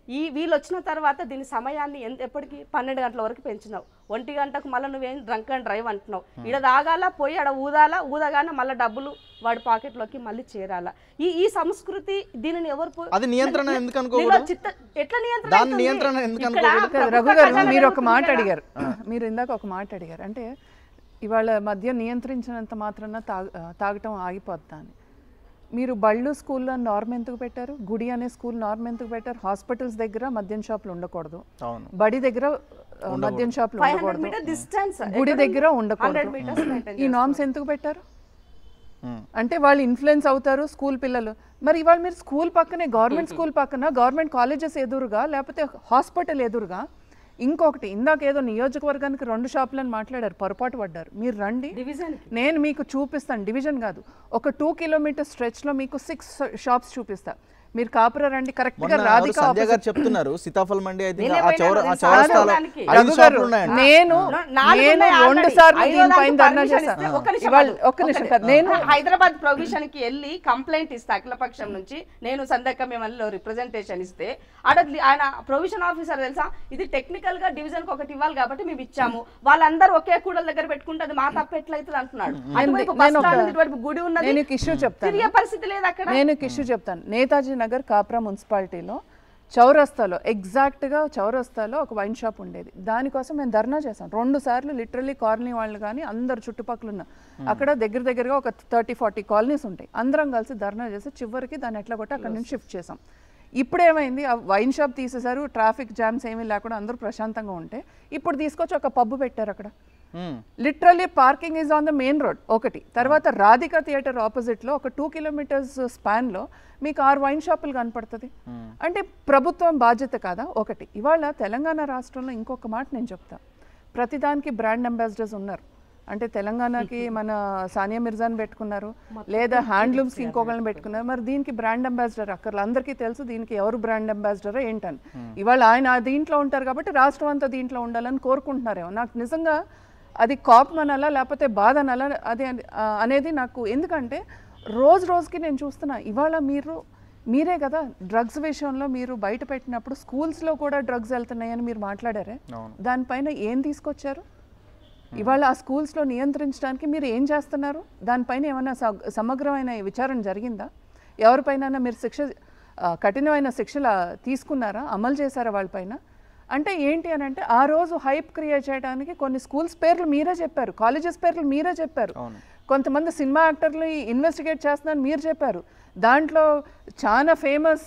ఈ వీళ్ళు వచ్చిన తర్వాత దీని సమయాన్ని ఎంత ఎప్పటికి పన్నెండు గంటల వరకు పెంచినావు ఒంటి గంటకు మళ్ళీ నువ్వేం డ్రంక్ అండ్ డ్రైవ్ అంటున్నావు ఈడ తాగాల పోయి ఆడ ఊదాలా ఊదగానే మళ్ళీ డబ్బులు వాడి పాకెట్లోకి మళ్ళీ చేరాలా ఈ ఈ సంస్కృతి దీనిని ఎవరు పో- అది నియంత్రణ ఎందుకు నీలో అనుకోకూడదు చిత్త- ఎట్లా నియంత్రణ దాని అవుతుంది? నియంత్రణ ఎందుకు ఇక్కడ అనుకోకూడదు? కాదు, ప్రభుత్వ రఘు గారు ఖజానా మీరు ఒక మాట జరుగుతుంది అడిగారు మీరు ఇందాక ఒక మాట అడిగారు అంటే ఇవాళ మద్య నియంత్రించినంత మాత్రాన తాగ తాగటం ఆగిపోద్దా అని మీరు బళ్ళు స్కూల్లో నార్మ్ ఎందుకు పెట్టారు గుడి అనే స్కూల్ నార్మ్ ఎందుకు పెట్టారు హాస్పిటల్స్ దగ్గర మద్యం షాపులు ఉండకూడదు అవును బడి దగ్గర ఆ, మద్యం షాపులు ఫైవ్ హండ్రెడ్ ఉండకూడదు మీటర్ డిస్టెన్స్ గుడి దగ్గర హండ్రెడ్ ఉండకూడదు మీటర్స్ మెయింటైన్ ఈ నామ్స్ ఎందుకు పెట్టారు ఉమ్. అంటే వాళ్ళు ఇన్ఫ్లుయెన్స్ అవుతారు స్కూల్ పిల్లలు మరి ఇవాళ మీరు స్కూల్ పక్కనే గవర్నమెంట్ స్కూల్ పక్కన గవర్నమెంట్ కాలేజెస్ ఎదురుగా లేకపోతే హాస్పిటల్ ఎదురుగా ఇంకొకటి ఇందాక ఏదో నియోజకవర్గానికి రెండు షాపులని మాట్లాడారు పొరపాటు పడ్డారు మీరు రండి డివిజన్ నేను మీకు చూపిస్తాను డివిజన్ కాదు ఒక టూ కిలోమీటర్ స్ట్రెచ్లో మీకు సిక్స్ షాప్స్ చూపిస్తా మీరు కాపురా రండి కరెక్ట్గా మొన్న ఎవరు రాధిక సంధ్య గారు చెప్తున్నారు సీతాఫల్ మండి అయితే నేనే ఆ చౌర పోయినాను, ఆ నేను చౌరస్తాలో సాయంత్రానికి. ఐదు రఘు గారు షాపులు ఉన్నాయంట నేను నాలుగు నేను ఉన్నాయి రెండు already. సార్లు ఐదో దీనిపైన దానికి ధర్నా permission చేశాను ఇస్తే ఒక్క నిమిషం ఇవాళ ఆగు. ఒక్క నిమిషం ఒక్క కాదు. నేను హైదరాబాద్ ప్రొవిజన్ కి వెళ్ళి కంప్లైంట్ ఇస్తే అఖిలపక్షం నుంచి నేను సందక్క మేము రిప్రజెంటేషన్ ఇస్తే ఆడ ఆయన ప్రొవిజన్ ఆఫీసర్ తెలుసా ఇది టెక్నికల్ గా డివిజన్ కి ఒకటి ఇవ్వాలి కాబట్టి మేము ఇచ్చాము వాళ్ళందరూ ఒకే కూడల దగ్గర పెట్టుకుంటే అది మా తప్పు ఎట్లయితుంది అంటున్నాడు అటువైపు బస్ నేను ఒక- స్టాండ్ ఉంది, ఇటువైపు గుడి ఉన్నది నేను ఇష్యూ చెప్తాను తిరిగే పరిస్థితి లేదు అక్కడ నేను ఇష్యూ చెప్తాను నేతాజీ నగర్ కాప్రా మున్సిపాలిటీలో చౌరస్తాలో ఎగ్జాక్ట్గా చౌరస్తాలో ఒక వైన్ షాప్ ఉండేది దానికోసం మేము ధర్నా చేసాం రెండు సార్లు లిటరలీ కాలనీ వాళ్ళు కానీ అందరు చుట్టుపక్కల ఉన్న అక్కడ దగ్గర దగ్గరగా ఒక థర్టీ ఫార్టీ కాలనీస్ ఉంటాయి అందరం కలిసి ధర్నా చేసి చివరికి దాన్ని ఎట్లా కొట్టి అక్కడ నుంచి షిఫ్ట్ చేసాం ఇప్పుడు ఏమైంది ఆ వైన్ షాప్ తీసేశారు ట్రాఫిక్ జామ్స్ ఏమీ లేకుండా అందరూ ప్రశాంతంగా ఉంటే ఇప్పుడు తీసుకొచ్చి ఒక పబ్బు పెట్టారు అక్కడ ఉమ్. Literally parking is on the main road ఒకటి తర్వాత రాధిక థియేటర్ ఆపోజిట్లో ఒక టూ కిలోమీటర్స్ స్పాన్లో మీకు ఆరు వైన్ షాపులు కనపడుతుంది అంటే ప్రభుత్వం బాధ్యత కాదా ఒకటి ఇవాళ తెలంగాణ రాష్ట్రంలో ఇంకొక మాట నేను చెప్తా ప్రతిదానికి బ్రాండ్ అంబాసిడర్స్ ఉన్నారు అంటే తెలంగాణకి మన సానియా మిర్జాని పెట్టుకున్నారు లేదా హ్యాండ్లూమ్స్కి ఇంకొకరిని పెట్టుకున్నారు మరి దీనికి బ్రాండ్ అంబాసిడర్ అక్కర్లు అందరికీ తెలుసు దీనికి ఎవరు బ్రాండ్ అంబాసిడర్ ఏంటని ఇవాళ ఆయన ఆ దీంట్లో ఉంటారు కాబట్టి రాష్ట్రం అంతా దీంట్లో ఉండాలని కోరుకుంటున్నారేమో నాకు నిజంగా అది కోపం అనాలా లేకపోతే బాధ అనాలా అది అని- ఆ, అనేది నాకు ఎందుకంటే రోజు రోజుకి నేను చూస్తున్నా ఇవాళ మీరు మీరే కదా డ్రగ్స్ విషయంలో మీరు బయట పెట్టినప్పుడు స్కూల్స్లో కూడా డ్రగ్స్ వెళ్తున్నాయని మీరు మాట్లాడారే అవును. దానిపైన ఏం తీసుకొచ్చారు ఇవాళ ఆ స్కూల్స్లో నియంత్రించడానికి మీరు ఏం చేస్తున్నారు దానిపైన ఏమైనా స- సమగ్రమైన విచారణ జరిగిందా ఎవరిపైన మీరు శిక్ష ఆ, కఠినమైన శిక్షలు ఆ, తీసుకున్నారా అమలు చేశారా వాళ్ళపైన అంటే ఏంటి అని అంటే ఆ రోజు హైప్ క్రియేట్ చేయడానికి కొన్ని స్కూల్స్ పేర్లు మీరే చెప్పారు కాలేజెస్ పేర్లు మీరే చెప్పారు అవును. కొంతమంది సినిమా యాక్టర్లు ఇన్వెస్టిగేట్ చేస్తున్నారని మీరు చెప్పారు దాంట్లో చాలా ఫేమస్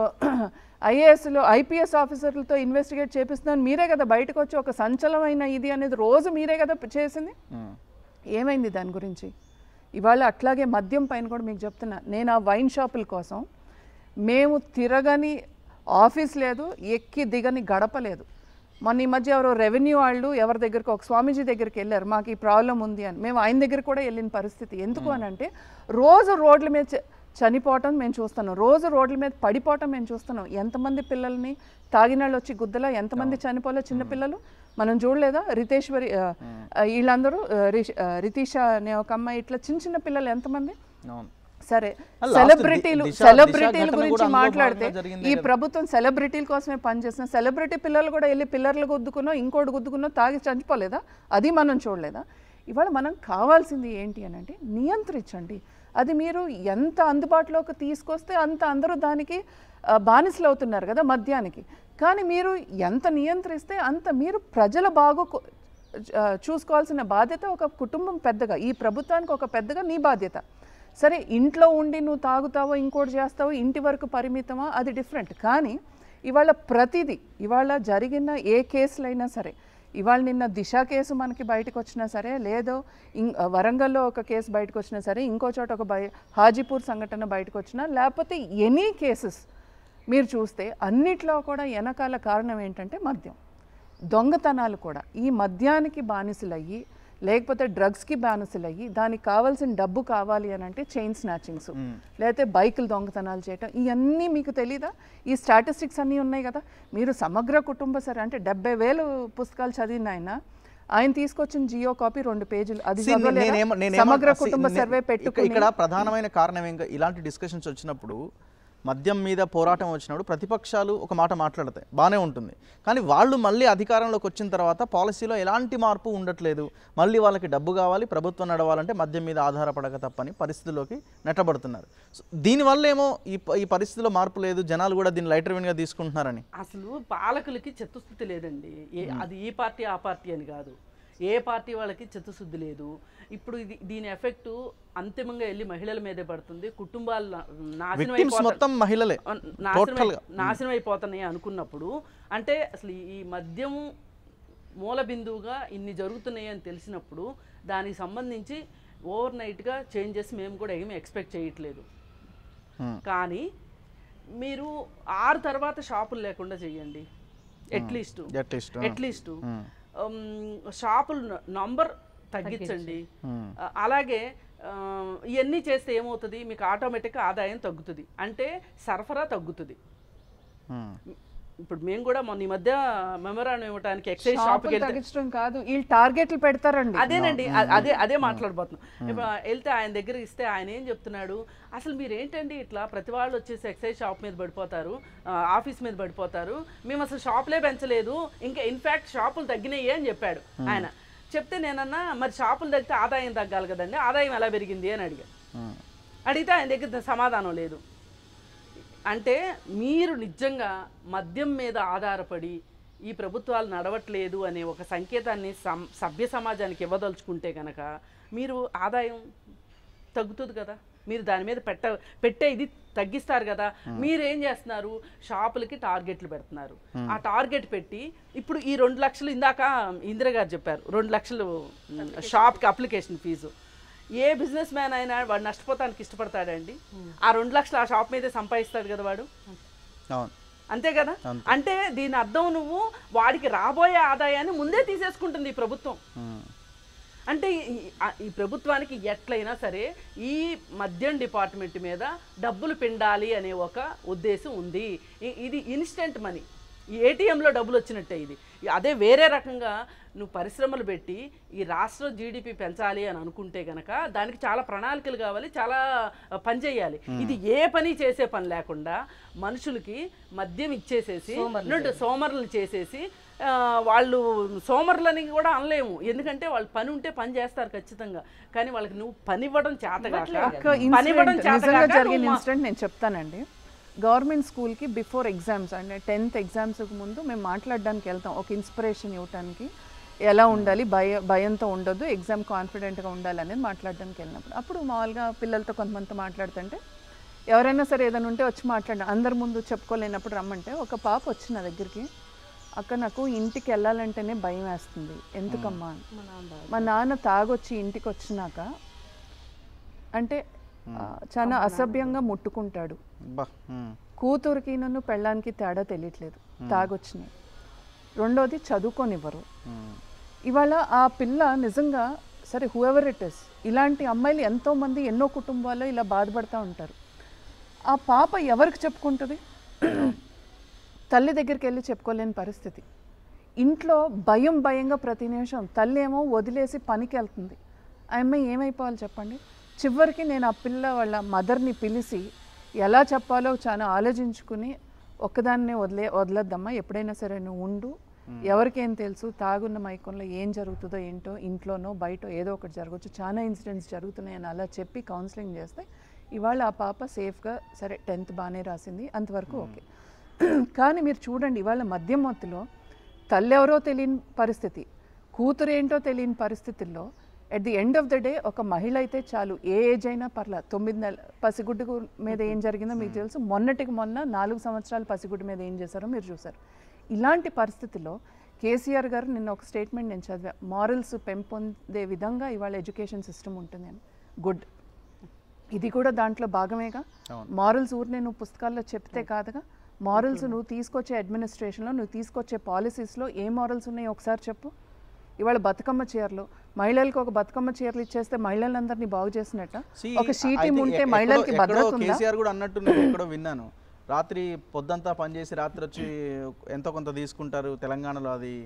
ఐఏఎస్లో ఐపీఎస్ ఆఫీసర్లతో ఇన్వెస్టిగేట్ చేపిస్తున్నాను మీరే కదా బయటకు వచ్చి ఒక సంచలనమైన ఇది అనేది రోజు మీరే కదా చేసింది ఉమ్. ఏమైంది దాని గురించి ఇవాళ అట్లాగే మద్యం పైన కూడా మీకు చెప్తున్నా నేను ఆ వైన్ షాపుల కోసం మేము తిరగని ఆఫీస్ లేదు ఎక్కి దిగని గడప లేదు మొన్న ఈ మధ్య ఎవరో రెవెన్యూ వాళ్ళు ఎవరి దగ్గరికి ఒక స్వామీజీ దగ్గరికి వెళ్ళారు మాకు ఈ ప్రాబ్లం ఉంది అని మేము ఆయన దగ్గర కూడా వెళ్ళిన పరిస్థితి ఎందుకు అని అంటే రోజు రోడ్ల మీద చ- చనిపోవటం మేము చూస్తున్నాం రోజు రోడ్ల మీద పడిపోవటం మేము చూస్తున్నాం ఎంతమంది పిల్లల్ని తాగినాళ్ళు వచ్చి గుద్దలా ఎంతమంది చనిపోలే చిన్న పిల్లలు మనం చూడలేదా రితేశ్వరి ఆ, ఆ, వీళ్ళందరూ ఆ, రిష్- ఆ, రితీష అనే ఒక అమ్మాయి ఇట్లా చిన్న చిన్న పిల్లలు ఎంతమంది అవును సరే last సెలబ్రిటీలు దిశ- దిశ సెలబ్రిటీల ఘటన గురించి కూడా అందులో మాట్లాడితే భాగంగా జరిగిందే ఈ కదా. ప్రభుత్వం సెలబ్రిటీల కోసమే పనిచేసిన సెలబ్రిటీ పిల్లలు కూడా వెళ్ళి పిల్లర్లు గుద్దుకునో ఇంకోటి గుద్దుకునో తాగి చనిపోలేదా అది మనం చూడలేదా ఇవాళ మనం కావాల్సింది ఏంటి అని అంటే నియంత్రించండి అది మీరు ఎంత అందుబాటులోకి తీసుకొస్తే అంత అందరూ దానికి ఆ, బానిసలు అవుతున్నారు కదా మద్యానికి కానీ మీరు ఎంత నియంత్రిస్తే అంత మీరు ప్రజల బాగు కో- ఆ, చూసుకోవాల్సిన బాధ్యత ఒక కుటుంబం పెద్దగా ఈ ప్రభుత్వానికి ఒక పెద్దగా నీ బాధ్యత సరే ఇంట్లో ఉండి నువ్వు తాగుతావో ఇంకోటి చేస్తావో ఇంటి వరకు పరిమితమా అది డిఫరెంట్ కానీ ఇవాళ ప్రతిదీ ఇవాళ జరిగిన ఏ కేసులైనా సరే ఇవాళ నిన్న దిశ కేసు మనకి బయటకు వచ్చినా సరే లేదో ఇం వరంగల్లో ఒక కేసు బయటకు వచ్చినా సరే ఇంకో చోట ఒక బయ హాజీపూర్ సంఘటన బయటకు వచ్చినా లేకపోతే ఎనీ కేసెస్ మీరు చూస్తే అన్నిట్లో కూడా వెనకాల కారణం ఏంటంటే మద్యం దొంగతనాలు కూడా ఈ మద్యానికి బానిసలయ్యి లేకపోతే డ్రగ్స్కి బానిసలయ్యి దానికి కావాల్సిన డబ్బు కావాలి అని అంటే చైన్ స్నాచింగ్స్ లేకపోతే బైకులు దొంగతనాలు చేయటం ఇవన్నీ మీకు తెలీదా ఈ స్టాటిస్టిక్స్ అన్నీ ఉన్నాయి కదా మీరు సమగ్ర కుటుంబ సరే అంటే డెబ్బై వేలు పుస్తకాలు చదివిన ఆయన ఆయన తీసుకొచ్చిన జియో కాపీ రెండు పేజీలు అది See, చదవలేరా? నేనేమ- నేనేమ- సమగ్ర see, కుటుంబ నే- సర్వే ఇక్క- పెట్టుకుని ఇక్కడ ప్రధానమైన కారణం ఇంకా ఇలాంటి డిస్కషన్స్ వచ్చినప్పుడు మద్యం మీద పోరాటం వచ్చినప్పుడు ప్రతిపక్షాలు ఒక మాట మాట్లాడతాయి బాగానే ఉంటుంది కానీ వాళ్ళు మళ్ళీ అధికారంలోకి వచ్చిన తర్వాత పాలసీలో ఎలాంటి మార్పు ఉండట్లేదు మళ్ళీ వాళ్ళకి డబ్బు కావాలి ప్రభుత్వం నడవాలంటే మద్యం మీద ఆధారపడక తప్పని పరిస్థితిలోకి నెట్టబడుతున్నారు సో దీనివల్ల ఏమో ఈ ప- ఈ పరిస్థితిలో మార్పు లేదు జనాలు కూడా దీన్ని లైటర్ విన్గా తీసుకుంటున్నారని అసలు పాలకులకి చిత్తశుద్ధి లేదండి ఏ అది ఈ పార్టీ ఆ పార్టీ అని కాదు ఏ పార్టీ వాళ్ళకి చిత్తశుద్ధి లేదు ఇప్పుడు ఇది దీని ఎఫెక్ట్ అంతిమంగా వెళ్ళి మహిళల మీదే పడుతుంది కుటుంబాలు నా- నాశనం విక్టిమ్స్ అయిపోతా- మొత్తం మహిళలే నాశనం Total అయి- గా. నాశనం అయిపోతున్నాయి అనుకున్నప్పుడు అంటే అసలు ఈ మద్యం మూల బిందువుగా ఇన్ని జరుగుతున్నాయి అని తెలిసినప్పుడు దానికి సంబంధించి ఓవర్ నైట్గా చేంజెస్ మేము కూడా ఏమి ఎక్స్పెక్ట్ చేయట్లేదు Hmm. కానీ మీరు ఆరు తర్వాత షాపులు లేకుండా చేయండి అట్లీస్ట్ అట్లీస్ట్ అట్లీస్ట్ షాపుల నంబర్ తగ్గించండి ఆ, అలాగే ఆ, ఇవన్నీ చేస్తే ఏమవుతుంది మీకు ఆటోమేటిక్గా ఆదాయం తగ్గుతుంది అంటే సరఫరా తగ్గుతుంది ఇప్పుడు మేము కూడా మొన్న ఈ మధ్య మెమరాండం ఇవ్వడానికి ఎక్సైజ్ షాప్కి షాపులు వెళ్తే తగ్గించడం కాదు వీళ్ళు టార్గెట్లు పెడతారండి అదేనండి అ- అదే అదే మాట్లాడబోతున్నాం ఇప్పుడు వెళ్తే ఆయన దగ్గర ఇస్తే ఆయన ఏం చెప్తున్నాడు అసలు మీరు ఏంటండి ఇట్లా ప్రతి వాళ్ళు వచ్చేసి ఎక్సైజ్ షాప్ మీద పడిపోతారు ఆ, ఆఫీస్ మీద పడిపోతారు మేము అసలు షాపులే పెంచలేదు ఇంకా ఇన్ఫాక్ట్ షాపులు తగ్గినాయి అని చెప్పాడు ఆయన చెప్తే నేనన్నా మరి షాపులు తగ్గితే ఆదాయం తగ్గాలి కదండి ఆదాయం ఎలా పెరిగింది అని అడిగాను అడిగితే ఆయన దగ్గర సమాధానం లేదు అంటే మీరు నిజంగా మద్యం మీద ఆధారపడి ఈ ప్రభుత్వాలు నడవట్లేదు అనే ఒక సంకేతాన్ని సం సభ్య సమాజానికి ఇవ్వదలుచుకుంటే కనుక మీరు ఆదాయం తగ్గుతుంది కదా మీరు దాని మీద పెట్ట పెట్టే ఇది తగ్గిస్తారు కదా మీరు ఏం చేస్తున్నారు షాపులకి టార్గెట్లు పెడుతున్నారు ఆ టార్గెట్ పెట్టి ఇప్పుడు ఈ రెండు లక్షలు ఇందాక ఇందిర గారు చెప్పారు రెండు లక్షలు మ్, షాప్కి అప్లికేషన్ ఫీజు ఏ బిజినెస్ మ్యాన్ అయినా వాడు నష్టపోతానికి ఇష్టపడతాడండి ఆ రెండు లక్షలు ఆ షాప్ మీదే సంపాదిస్తాడు కదా వాడు అవును అంతే కదా అంటే దీని అర్థం నువ్వు వాడికి రాబోయే ఆదాయాన్ని ముందే తీసేసుకుంటుంది ఈ ప్రభుత్వం ఉమ్. అంటే ఈ- ఆ- ఈ ప్రభుత్వానికి ఎట్లయినా సరే ఈ మద్యం డిపార్ట్మెంట్ మీద డబ్బులు పిండాలి అనే ఒక ఉద్దేశం ఉంది ఇ- ఇది ఇన్స్టెంట్ మనీ ఈ ఏటీఎంలో డబ్బులు వచ్చినట్టే ఇది ఈ- అదే వేరే రకంగా నువ్వు పరిశ్రమలు పెట్టి ఈ రాష్ట్ర జీడిపి పెంచాలి అని అనుకుంటే గనక దానికి చాలా ప్రణాళికలు కావాలి చాలా ఆ, పని చేయాలి ఇది ఏ పని చేసే పని లేకుండా మనుషులకి మద్యం ఇచ్చేసేసి రెండు సోమరులు చేసేసి ఆ, వాళ్ళు సోమరులని కూడా అనలేము ఎందుకంటే వాళ్ళు పని ఉంటే పని చేస్తారు ఖచ్చితంగా కానీ వాళ్ళకి నువ్వు పని ఇవ్వడం చేతగాక ఒక పని ఇవ్వడం ఇన్సిడెంట్ నిజంగా చేతగాక జరిగిన నువ్వు మా- ఇన్సిడెంట్ నేను చెప్తానండి గవర్నమెంట్ స్కూల్కి బిఫోర్ ఎగ్జామ్స్ అంటే టెన్త్ ఎగ్జామ్స్కి ముందు మేము మాట్లాడడానికి వెళ్తాం ఒక ఇన్స్పిరేషన్ ఇవ్వడానికి ఎలా ఉండాలి భయ భయంతో ఉండొద్దు ఎగ్జామ్ కాన్ఫిడెంట్గా ఉండాలి అనేది మాట్లాడడానికి వెళ్ళినప్పుడు అప్పుడు మామూలుగా పిల్లలతో కొంతమందితో మాట్లాడుతుంటే ఎవరైనా సరే ఏదైనా ఉంటే వచ్చి మాట్లాడిన అందరి ముందు చెప్పుకోలేనప్పుడు రమ్మంటే ఒక పాప వచ్చి నా దగ్గరికి అక్క నాకు ఇంటికి వెళ్ళాలంటేనే భయం వేస్తుంది ఎందుకమ్మా అని. మా నాన్న తాగొచ్చి ఇంటికి వచ్చినాక అంటే ఆ, చాలా అసభ్యంగా ముట్టుకుంటాడు బా ఉమ్. కూతురికి నన్ను పెళ్ళానికి తేడా తెలియట్లేదు తాగొచ్చినాయి రెండోది చదువుకోనివ్వరు ఉమ్. ఇవాళ ఆ పిల్ల నిజంగా సరే హూఎవర్ ఇట్ ఇస్ ఇలాంటి అమ్మాయిలు ఎంతోమంది ఎన్నో కుటుంబాల్లో ఇలా బాధపడుతూ ఉంటారు ఆ పాప ఎవరికి చెప్పుకుంటుంది తల్లి దగ్గరికి వెళ్ళి చెప్పుకోలేని పరిస్థితి ఇంట్లో భయం భయంగా ప్రతి నిమిషం తల్లి ఏమో వదిలేసి పనికి వెళ్తుంది ఆ అమ్మాయి ఏమైపోవాలి చెప్పండి చివరికి నేను ఆ పిల్ల వాళ్ళ మదర్ని పిలిచి ఎలా చెప్పాలో చాలా ఆలోచించుకుని ఒక్కదాన్నే వదిలే వదలద్దమ్మా ఎప్పుడైనా సరే నువ్వు ఉండు ఎవరికేం తెలుసు తాగున్న మైకంలో ఏం జరుగుతుందో ఏంటో ఇంట్లోనో బయట ఏదో ఒకటి జరగచ్చు చాలా ఇన్సిడెంట్స్ జరుగుతున్నాయని అలా చెప్పి కౌన్సిలింగ్ చేస్తే ఇవాళ ఆ పాప సేఫ్గా సరే టెన్త్ బాగానే రాసింది అంతవరకు ఓకే కానీ మీరు చూడండి ఇవాళ మద్యం మత్తులో తల్లి ఎవరో తెలియని పరిస్థితి కూతురు ఏంటో తెలియని పరిస్థితుల్లో at the end of the day ఒక మహిళ అయితే చాలు ఏ ఏజ్ అయినా పర్లా తొమ్మిది నెల పసిగుడ్డు గు- మీద ఏం జరిగిందో మీకు తెలుసు మొన్నటికి మొన్న నాలుగు సంవత్సరాల పసిగుడ్డు మీద ఏం చేశారో మీరు చూసారు ఇలాంటి పరిస్థితుల్లో కేసీఆర్ గారు నిన్న ఒక స్టేట్మెంట్ నేను చదివా మారల్స్ పెంపొందే విధంగా ఇవాళ ఎడ్యుకేషన్ సిస్టమ్ ఉంటుంది అని గుడ్ ఇది కూడా దాంట్లో భాగమేగా మారల్స్ ఊరినే నువ్వు పుస్తకాల్లో చెప్తే కాదుగా మారల్స్ నువ్వు తీసుకొచ్చే అడ్మినిస్ట్రేషన్లో నువ్వు తీసుకొచ్చే పాలసీస్లో ఏ మారల్స్ ఉన్నాయో ఒకసారి చెప్పు ఇవాళ బతుకమ్మ చీరలు మహిళలకు ఒక బతుకమ్మ చీరలు ఇచ్చేస్తే మహిళలందరినీ బాగు చేసినట్ట See, ఒక షీ I టీం think ఉంటే ఎక్కడో- మహిళలకి ఎక్కడో భద్రత ఉందా కేసీఆర్ కూడా అన్నట్టు నేను ఎక్కడో విన్నాను రాత్రి పొద్దంతా పనిచేసి రాత్రి వచ్చి ఎంతో కొంత తీసుకుంటారు తెలంగాణలో అది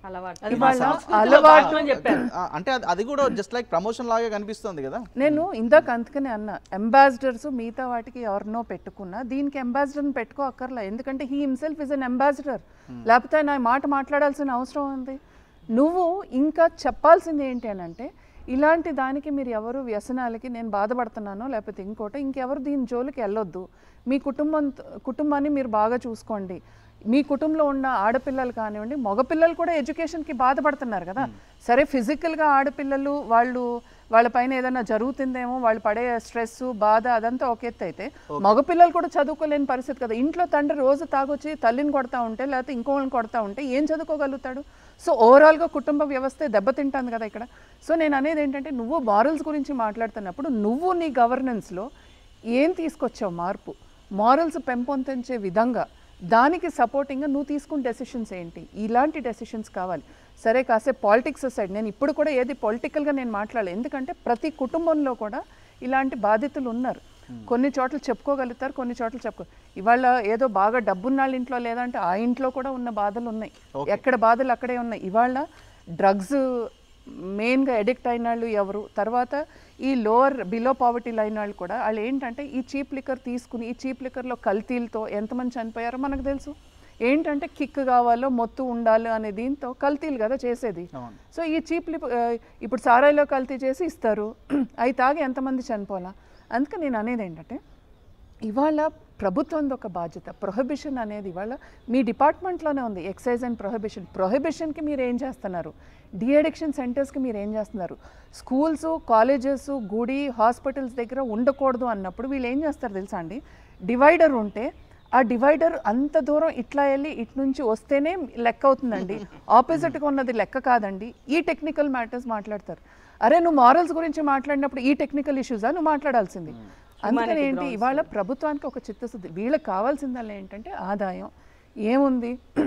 అలవాటు అది మా ఇవాళ సంస్కృతిలో అలవాటు- భాగం అని చెప్పారు ఆ, అంటే అది- అది కూడా జస్ట్ లైక్ ప్రమోషన్ లాగే కనిపిస్తుంది కదా నేను ఇందాక అందుకనే అన్నా అంబాసిడర్స్ మిగతా వాటికి ఎవరినో పెట్టుకున్నా దీనికి అంబాసిడర్ని పెట్టుకో అక్కర్లే ఎందుకంటే he himself is an ambassador లేకపోతే నా మాట మాట్లాడాల్సిన అవసరం ఉంది నువ్వు ఇంకా చెప్పాల్సింది ఏంటి అని అంటే ఇలాంటి దానికి మీరు ఎవరు వ్యసనాలకి నేను బాధపడుతున్నానో లేకపోతే ఇంకోటి ఇంకెవరు దీని జోలికి వెళ్ళొద్దు మీ కుటుంబం కుటుంబాన్ని మీరు బాగా చూసుకోండి మీ కుటుంబంలో ఉన్న ఆడపిల్లలు కానివ్వండి మగపిల్లలు కూడా ఎడ్యుకేషన్కి బాధపడుతున్నారు కదా సరే ఫిజికల్గా ఆడపిల్లలు వాళ్ళు వాళ్ళ పైన ఏదైనా జరుగుతుందేమో వాళ్ళు పడే స్ట్రెస్ బాధ అదంతా ఒక ఎత్తు అయితే మగపిల్లలు కూడా చదువుకోలేని పరిస్థితి కదా ఇంట్లో తండ్రి రోజు తాగొచ్చి తల్లిని కొడతా ఉంటే లేకపోతే ఇంకోళ్ళని కొడతా ఉంటే ఏం చదువుకోగలుగుతాడు సో ఓవరాల్గా కుటుంబ వ్యవస్థ దెబ్బతింటుంది కదా ఇక్కడ సో నేను అనేది ఏంటంటే నువ్వు మారల్స్ గురించి మాట్లాడుతున్నప్పుడు నువ్వు నీ గవర్నెన్స్లో ఏం తీసుకొచ్చావు మార్పు మారల్స్ పెంపొందించే విధంగా దానికి సపోర్టింగ్గా నువ్వు తీసుకున్న డెసిషన్స్ ఏంటి ఇలాంటి డెసిషన్స్ కావాలి సరే కాసేపు పాలిటిక్స్ సైడ్ నేను ఇప్పుడు కూడా ఏది పొలిటికల్గా నేను మాట్లాడలేదు ఎందుకంటే ప్రతి కుటుంబంలో కూడా ఇలాంటి బాధితులు ఉన్నారు కొన్ని చోట్ల చెప్పుకోగలుగుతారు కొన్ని చోట్ల చెప్పుకో ఇవాళ ఏదో బాగా డబ్బున్న వాళ్ళ ఇంట్లో లేదంటే ఆ ఇంట్లో కూడా ఉన్న బాధలు ఉన్నాయి ఎక్కడ బాధలు అక్కడే ఉన్నాయి ఇవాళ డ్రగ్స్ మెయిన్గా ఎడిక్ట్ అయిన వాళ్ళు ఎవరు తర్వాత ఈ లోవర్ బిలో పావర్టీ లైన్ వాళ్ళు కూడా వాళ్ళు ఏంటంటే ఈ చీప్ లిక్కర్ తీసుకుని ఈ చీప్ లిక్కర్లో కల్తీలతో ఎంతమంది చనిపోయారో మనకు తెలుసు ఏంటంటే కిక్ కావాలో మొత్తు ఉండాలి అనే దీంతో కల్తీలు కదా చేసేది అవును. సో ఈ చీప్ లిప్ ఆ, ఇప్పుడు సారాయిలో కల్తీ చేసి ఇస్తారు అవి తాగి ఎంతమంది చనిపోలా అందుకే నేను అనేది ఏంటంటే ఇవాళ ప్రభుత్వంది ఒక బాధ్యత ప్రొహిబిషన్ అనేది ఇవాళ మీ డిపార్ట్మెంట్లోనే ఉంది ఎక్సైజ్ అండ్ ప్రొహిబిషన్ ప్రొహిబిషన్కి మీరు ఏం చేస్తున్నారు డిఅడిక్షన్ సెంటర్స్కి మీరు ఏం చేస్తున్నారు స్కూల్స్ కాలేజెస్ గుడి హాస్పిటల్స్ దగ్గర ఉండకూడదు అన్నప్పుడు వీళ్ళు ఏం చేస్తారు తెలుసా అండి డివైడర్ ఉంటే ఆ డివైడర్ అంత దూరం ఇట్లా వెళ్ళి ఇటు నుంచి వస్తేనే లెక్క అవుతుందండి ఆపోజిట్గా ఉన్నది లెక్క కాదండి ఈ టెక్నికల్ మ్యాటర్స్ మాట్లాడతారు అరే నువ్వు మారల్స్ గురించి మాట్లాడినప్పుడు ఈ టెక్నికల్ ఇష్యూసా నువ్వు మాట్లాడాల్సింది అందుకని ఏంటి ఇవాళ ప్రభుత్వానికి ఒక చిత్తశుద్ధి వీళ్ళకి కావాల్సిందల్లా ఏంటంటే ఆదాయం ఏముంది